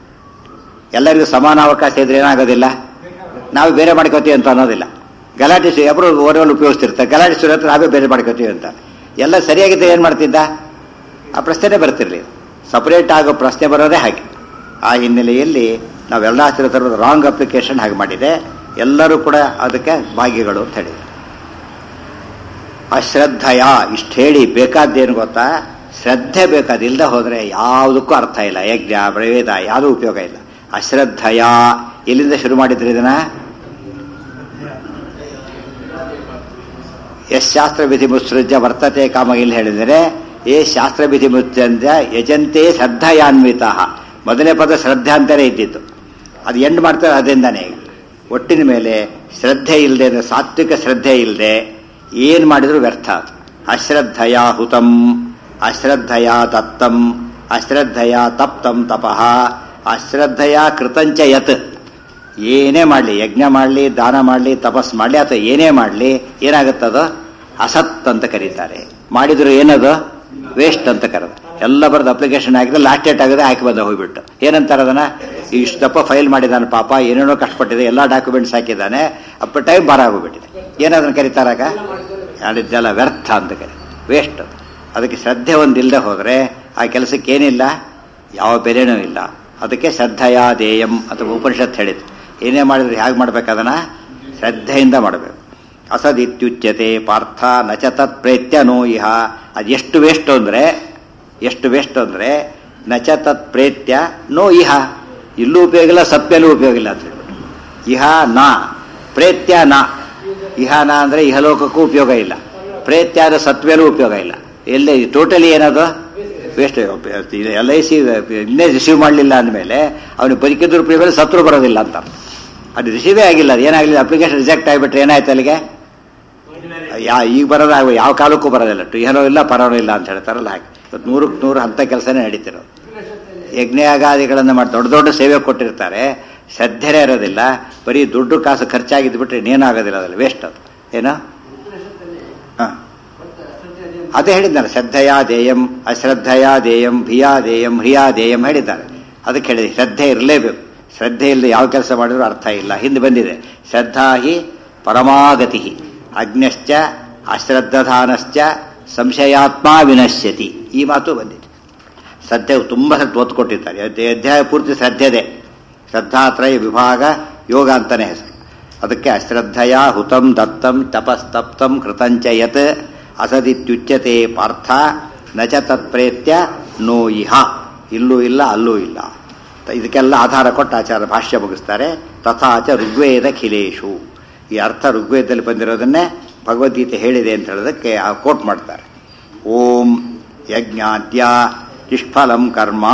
ಎಲ್ಲರಿಗೂ ಸಮಾನ ಅವಕಾಶ ಇದ್ರೆ ಏನಾಗೋದಿಲ್ಲ ನಾವು ಬೇರೆ ಮಾಡ್ಕೋತೀವಿ ಅಂತ ಅನ್ನೋದಿಲ್ಲ ಗಲಾಟೆ ಸು- ಒಬ್ರು ಓರಲ್ ಉಪಯೋಗಿಸ್ತಿರ್ತಾರೆ ಗಲಾಟೆ ಸುರ ಹತ್ರ ನಾವೇ ಬೇರೆ ಮಾಡ್ಕೋತೀವಿ ಅಂತ ಎಲ್ಲ ಸರಿಯಾಗಿದ್ದರೆ ಏನು ಮಾಡ್ತಿದ್ದ ಆ ಪ್ರಶ್ನೆನೇ ಬರ್ತಿರ್ಲಿಲ್ಲ ಸಪರೇಟ್ ಆಗೋ ಪ್ರಶ್ನೆ ಬರೋದೇ ಹಾಗೆ ಆ ಹಿನ್ನೆಲೆಯಲ್ಲಿ ನಾವೆಲ್ಲ ಥರದ ರಾಂಗ್ ಅಪ್ಲಿಕೇಶನ್ ಹಾಗೆ ಮಾಡಿದೆ ಎಲ್ಲರೂ ಕೂಡ ಅದಕ್ಕೆ ಭಾಗ್ಯಗಳು ಅಂತ ಹೇಳಿ ಅಶ್ರದ್ಧಯ ಇಷ್ಟು ಹೇಳಿ ಬೇಕಾದ್ದೇನು ಗೊತ್ತಾ ಶ್ರದ್ಧೆ ಬೇಕಾದಿಲ್ಲದೆ ಹೋದರೆ ಯಾವುದಕ್ಕೂ ಅರ್ಥ ಇಲ್ಲ ಯಜ್ಞ ಪ್ರವೇದ ಯಾವುದೂ ಉಪಯೋಗ ಇಲ್ಲ ಅಶ್ರದ್ಧಯ ಎಲ್ಲಿಂದ ಶುರು ಮಾಡಿದ್ರಿ ಇದನ್ನ ಎಸ್ ಶಾಸ್ತ್ರ ವಿಧಿ ಮುತ್ಸೃಜ್ಯ ವರ್ತತೆ ಕಾಮ ಇಲ್ಲಿ ಹೇಳಿದರೆ ಏ ಶಾಸ್ತ್ರ ವಿಧಿ ಮುತ್ಸಂಜ ಯಜಂತೆ ಶ್ರದ್ಧಯಾನ್ವಿತ ಮೊದಲನೇ ಪದ ಶ್ರದ್ಧೆ ಅಂತಾನೆ ಇದ್ದಿತ್ತು ಅದು ಎಂಡ್ ಮಾಡ್ತಾರೆ ಅದರಿಂದಾನೇ ಈಗ ಒಟ್ಟಿನ ಮೇಲೆ ಶ್ರದ್ಧೆ ಇಲ್ಲದೆ ಅಂದ್ರೆ ಸಾತ್ವಿಕ ಶ್ರದ್ಧೆ ಇಲ್ಲದೆ ಏನು ಮಾಡಿದ್ರು ವ್ಯರ್ಥ ಅದು ಅಶ್ರದ್ಧಯ ಹುತಂ ಅಶ್ರದ್ಧಯ ತತ್ತಂ ಅಶ್ರದ್ಧಯ ತಪ್ತಂ ತಪಃ ಅಶ್ರದ್ಧಯ ಕೃತಂಚ ಯತ್ ಏನೇ ಮಾಡಲಿ ಯಜ್ಞ ಮಾಡಲಿ ದಾನ ಮಾಡಲಿ ತಪಸ್ ಮಾಡಲಿ ಅಥವಾ ಏನೇ ಮಾಡಲಿ ಏನಾಗುತ್ತದು ಅಸತ್ ಅಂತ ಕರೀತಾರೆ ಮಾಡಿದ್ರು ಏನದು ವೇಸ್ಟ್ ಅಂತ ಕರೆದು ಎಲ್ಲ ಬರೆದು ಅಪ್ಲಿಕೇಶನ್ ಹಾಕಿದ್ರೆ ಲಾಸ್ಟ್ ಡೇಟ್ ಆಗಿದೆ ಹಾಕಿ ಬಂದ ಹೋಗ್ಬಿಟ್ಟು ಏನಂತಾರೆ ಅದನ್ನ ಇಷ್ಟು ದಪ್ಪ ಫೈಲ್ ಮಾಡಿದಾನೆ ಪಾಪ ಏನೇನೋ ಕಷ್ಟಪಟ್ಟಿದೆ ಎಲ್ಲ ಡಾಕ್ಯುಮೆಂಟ್ಸ್ ಹಾಕಿದ್ದಾನೆ ಅಪ್ಪ ಟೈಮ್ ಬಾರ ಆಗೋಗ್ಬಿಟ್ಟಿದೆ ಏನದನ್ನು ಕರೀತಾರಾಗ ಯಾರಿದ್ದೆಲ್ಲ ವ್ಯರ್ಥ ಅಂತ ಕರಿ ವೇಸ್ಟ್ ಅದಕ್ಕೆ ಶ್ರದ್ಧೆ ಒಂದಿಲ್ಲದೆ ಹೋದರೆ ಆ ಕೆಲಸಕ್ಕೆ ಏನಿಲ್ಲ ಯಾವ ಬೆಲೆನೂ ಇಲ್ಲ ಅದಕ್ಕೆ ಶ್ರದ್ಧೆಯ ದೇಯಂ ಅಥವಾ ಉಪನಿಷತ್ ಹೇಳಿತು ಏನೇ ಮಾಡಿದ್ರು ಹೇಗೆ ಮಾಡ್ಬೇಕದನ್ನ ಶ್ರದ್ಧೆಯಿಂದ ಮಾಡಬೇಕು ಅಸದಿತ್ಯುಚ್ಯತೆ ಪಾರ್ಥ ನಚ ತತ್ ಪ್ರೇತ್ಯ ನೋ ಇಹ ಅದು ಎಷ್ಟು ವೇಸ್ಟ್ ಅಂದರೆ ಎಷ್ಟು ವೇಸ್ಟ್ ಅಂದರೆ ನಚ ತತ್ ಪ್ರೇತ್ಯ ನೋ ಇಹ ಇಲ್ಲೂ ಉಪಯೋಗ ಇಲ್ಲ ಸತ್ಯಲ್ಲೂ ಉಪಯೋಗ ಇಲ್ಲ ಅಂತ ಹೇಳ್ಬಿಟ್ಟು ಇಹ ನಾ ಪ್ರೇತ್ಯ ನಾ ಇಹ ನಾ ಅಂದರೆ ಇಹಲೋಕಕ್ಕೂ ಉಪಯೋಗ ಇಲ್ಲ ಪ್ರೇತ್ಯ ಅಂದರೆ ಸತ್ವೇಲೂ ಉಪಯೋಗ ಇಲ್ಲ ಎಲ್ಲೇ ಟೋಟಲಿ ಏನದು ವೇಸ್ಟ್ ಎಲ್ ಐ ಸಿ ಇನ್ನೇ ರಿಸೀವ್ ಮಾಡಲಿಲ್ಲ ಅಂದಮೇಲೆ ಅವನಿಗೆ ಬದುಕಿದ್ರು ಉಪಯೋಗ ಇಲ್ಲ, ಸತ್ರು ಬರೋದಿಲ್ಲ ಅಂತ ಅದು ರಿಸೀವೇ ಆಗಿಲ್ಲ ಅದು ಏನಾಗಲಿಲ್ಲ ಅಪ್ಲಿಕೇಶನ್ ರಿಜೆಕ್ಟ್ ಆಗಿಬಿಟ್ರೆ ಏನಾಯ್ತು ಅಲ್ಲಿಗೆ ಯಾ ಈಗ ಬರೋದು ಆಗ ಯಾವ ಕಾಲಕ್ಕೂ ಬರೋದಿಲ್ಲ ಟು ಏನೋ ಇಲ್ಲ ಪರನೋ ಇಲ್ಲ ಅಂತ ಹೇಳ್ತಾರಲ್ಲ ಹಾಗೆ ಇವತ್ತು ನೂರಕ್ಕೆ ನೂರು ಅಂಥ ಕೆಲಸನೇ ನಡೀತಿರೋದು ಯಜ್ಞಯಾಗಾದಿಗಳನ್ನು ಮಾಡಿ ದೊಡ್ಡ ದೊಡ್ಡ ಸೇವೆ ಕೊಟ್ಟಿರ್ತಾರೆ ಶ್ರದ್ಧೆನೇ ಇರೋದಿಲ್ಲ ಬರೀ ದುಡ್ಡು ಕಾಸು ಖರ್ಚಾಗಿದ್ದು ಬಿಟ್ರೆ ಇನ್ನೇನಾಗೋದಿಲ್ಲ ಅದಲ್ಲ ವೇಸ್ಟ್ ಅದು ಏನೋ ಹಾಂ ಅದೇ ಹೇಳಿದ್ದಾರೆ ಶ್ರದ್ಧೆಯ ದೇಯಂ ಅಶ್ರದ್ಧೆಯ ದೇಯಂ ಭಿಯಾ ದೇಯಂ ಹ್ರಿಯಾ ದೇಯಂ ಹೇಳಿದ್ದಾರೆ ಅದಕ್ಕೆ ಹೇಳಿದೆ ಶ್ರದ್ಧೆ ಇರಲೇಬೇಕು ಶ್ರದ್ಧೆ ಇಲ್ಲದೆ ಯಾವ ಕೆಲಸ ಮಾಡಿದ್ರು ಅರ್ಥ ಇಲ್ಲ ಹಿಂದೆ ಬಂದಿದೆ ಶ್ರದ್ಧಾ ಹಿ ಪರಮಾಗತಿ ಅಗ್ನಶ್ಚ ಅಶ್ರದ್ಧಾನಶ್ಚ ಸಂಶಯಾತ್ಮ ವಿನಶ್ಯತಿ ಈ ಮಾತು ಬಂದಿದೆ ಶ್ರದ್ಧೆ ತುಂಬ ಸತ್ತು ಒತ್ತು ಕೊಟ್ಟಿದ್ದಾರೆ ಅಧ್ಯಾಯ ಅಧ್ಯಾಯ ಪೂರ್ತಿ ಶ್ರದ್ಧೆದೆ ಶ್ರದ್ಧಾತ್ರಯ ವಿಭಾಗ ಯೋಗ ಅಂತಾನೆ ಹೆಸರು ಅದಕ್ಕೆ ಅಶ್ರದ್ಧೆಯ ಹುತಂ ದತ್ತಂ ತಪಸ್ತಪ್ತಂ ಕೃತಂಚ ಯತ್ ಅಸದಿತ್ಯುಚ್ಯತೆ ಪಾರ್ಥ ನಚ ತತ್ಪ್ರೇತ್ಯ ನೋ ಇಹ ಇಲ್ಲೂ ಇಲ್ಲ ಅಲ್ಲೂ ಇಲ್ಲ ತ- ಇದಕ್ಕೆಲ್ಲ ಆಧಾರ ಕೊಟ್ಟು ಆಚಾರ ಭಾಷ್ಯ ಮುಗಿಸ್ತಾರೆ ತಥಾಚ ಋಗ್ವೇದ ಖಿಲೇಶು ಈ ಅರ್ಥ ಋಗ್ವೇದದಲ್ಲಿ ಬಂದಿರೋದನ್ನೇ ಭಗವದ್ಗೀತೆ ಹೇಳಿದೆ ಅಂತ ಹೇಳೋದಕ್ಕೆ ಆ ಕೋಟ್ ಮಾಡ್ತಾರೆ ಓಂ ಯಜ್ಞಾದ್ಯ ನಿಷ್ಫಲಂ ಕರ್ಮ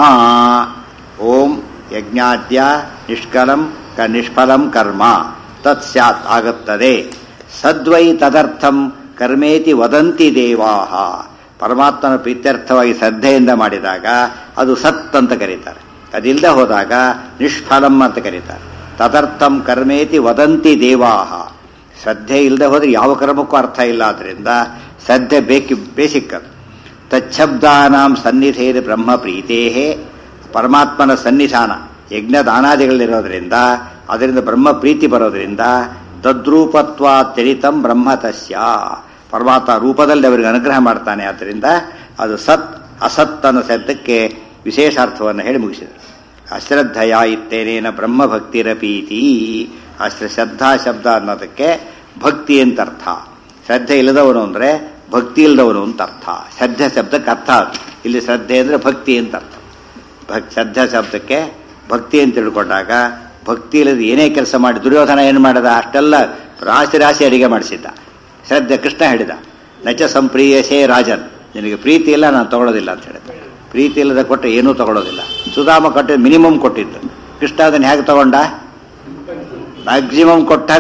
ಓಂ ಯಜ್ಞಾದ್ಯ ನಿಷ್ಕಲಂ ಕ ನಿಷ್ಫಲಂ ಕರ್ಮ ತತ್ ಸ್ಯಾತ್ ಆಗುತ್ತದೆ ಸದ್ವೈ ತದರ್ಥಂ ಕರ್ಮೇತಿ ವದಂತಿ ದೇವಾಹ ಪರಮಾತ್ಮನ ಪ್ರೀತ್ಯರ್ಥವಾಗಿ ಶ್ರದ್ಧೆಯಿಂದ ಮಾಡಿದಾಗ ಅದು ಸತ್ ಅಂತ ಕರೀತಾರೆ ಅದಿಲ್ಲದೆ ಹೋದಾಗ ನಿಷ್ಫಲಂ ಅಂತ ಕರೀತಾರೆ ತದರ್ಥಂ ಕರ್ಮೇತಿ ವದಂತಿ ದೇವಾಹ ಶ್ರದ್ಧೆ ಇಲ್ಲದೆ ಹೋದ್ರೆ ಯಾವ ಕರ್ಮಕ್ಕೂ ಅರ್ಥ ಇಲ್ಲ ಆದ್ರಿಂದ ಶ್ರದ್ಧೆ ಬೇಕಿ ಬೇಸಿಕ್ ಅದು ತಚ್ಛಬ್ದಾನಾಂ ಸನ್ನಿಧೇರಿ ಬ್ರಹ್ಮ ಪ್ರೀತೇ ಪರಮಾತ್ಮನ ಸನ್ನಿಧಾನ ಯಜ್ಞ ದಾನಾದಿಗಳಿರೋದ್ರಿಂದ ಅದರಿಂದ ಬ್ರಹ್ಮ ಪ್ರೀತಿ ಬರೋದ್ರಿಂದ ತದ್ರೂಪತ್ವ ತ್ಯರಿತಂ ಬ್ರಹ್ಮ ತಸ್ಯ ಪರಮಾತ್ಮ ರೂಪದಲ್ಲಿ ಅವರಿಗೆ ಅನುಗ್ರಹ ಮಾಡ್ತಾನೆ ಆದ್ದರಿಂದ ಅದು ಸತ್ ಅಸತ್ ಅನ್ನೋ ಶಬ್ದಕ್ಕೆ ವಿಶೇಷಾರ್ಥವನ್ನು ಹೇಳಿ ಮುಗಿಸಿದರು ಅಶ್ರದ್ಧಯ ಇತ್ತೇನೇನ ಬ್ರಹ್ಮ ಭಕ್ತಿರಪೀತಿ ಅಶ್ರ ಶ್ರದ್ಧಾ ಶಬ್ದ ಅನ್ನೋದಕ್ಕೆ ಭಕ್ತಿ ಅಂತ ಅರ್ಥ ಶ್ರದ್ಧೆ ಇಲ್ಲದವನು ಅಂದರೆ ಭಕ್ತಿ ಇಲ್ಲದವನು ಅಂತ ಅರ್ಥ ಶ್ರದ್ಧೆ ಶಬ್ದಕ್ಕೆ ಅರ್ಥ ಅದು ಇಲ್ಲಿ ಶ್ರದ್ಧೆ ಅಂದರೆ ಭಕ್ತಿ ಅಂತ ಅರ್ಥ ಭಕ್ ಶ್ರದ್ಧಾ ಶಬ್ದಕ್ಕೆ ಭಕ್ತಿ ಅಂತ ತಿಳ್ಕೊಂಡಾಗ ಭಕ್ತಿ ಇಲ್ಲದೆ ಏನೇ ಕೆಲಸ ಮಾಡಿ ದುರ್ಯೋಧನ ಏನು ಮಾಡಿದ ಅಷ್ಟೆಲ್ಲ ರಾಶಿ ರಾಶಿ ಅಡಿಗೆ ಮಾಡಿಸಿದ್ದ ಶ್ರದ್ಧೆ ಕೃಷ್ಣ ಹೇಳಿದ ನಚ ಸಂಪ್ರಿಯಸೇ ರಾಜನ್ ನಿನಗೆ ಪ್ರೀತಿ ಇಲ್ಲ ನಾನು ತಗೊಳ್ಳೋದಿಲ್ಲ ಅಂತ ಹೇಳಿದ ಪ್ರೀತಿ ಇಲ್ಲದೆ ಕೊಟ್ಟರೆ ಏನೂ ತಗೊಳ್ಳೋದಿಲ್ಲ ಸುಧಾಮ ಕೊಟ್ಟರೆ ಮಿನಿಮಮ್ ಕೊಟ್ಟಿದ್ದು ಕೃಷ್ಣ ಅದನ್ನು ಹೇಗೆ ತಗೊಂಡ ಮ್ಯಾಕ್ಸಿಮಮ್ ಕೊಟ್ಟಾಗ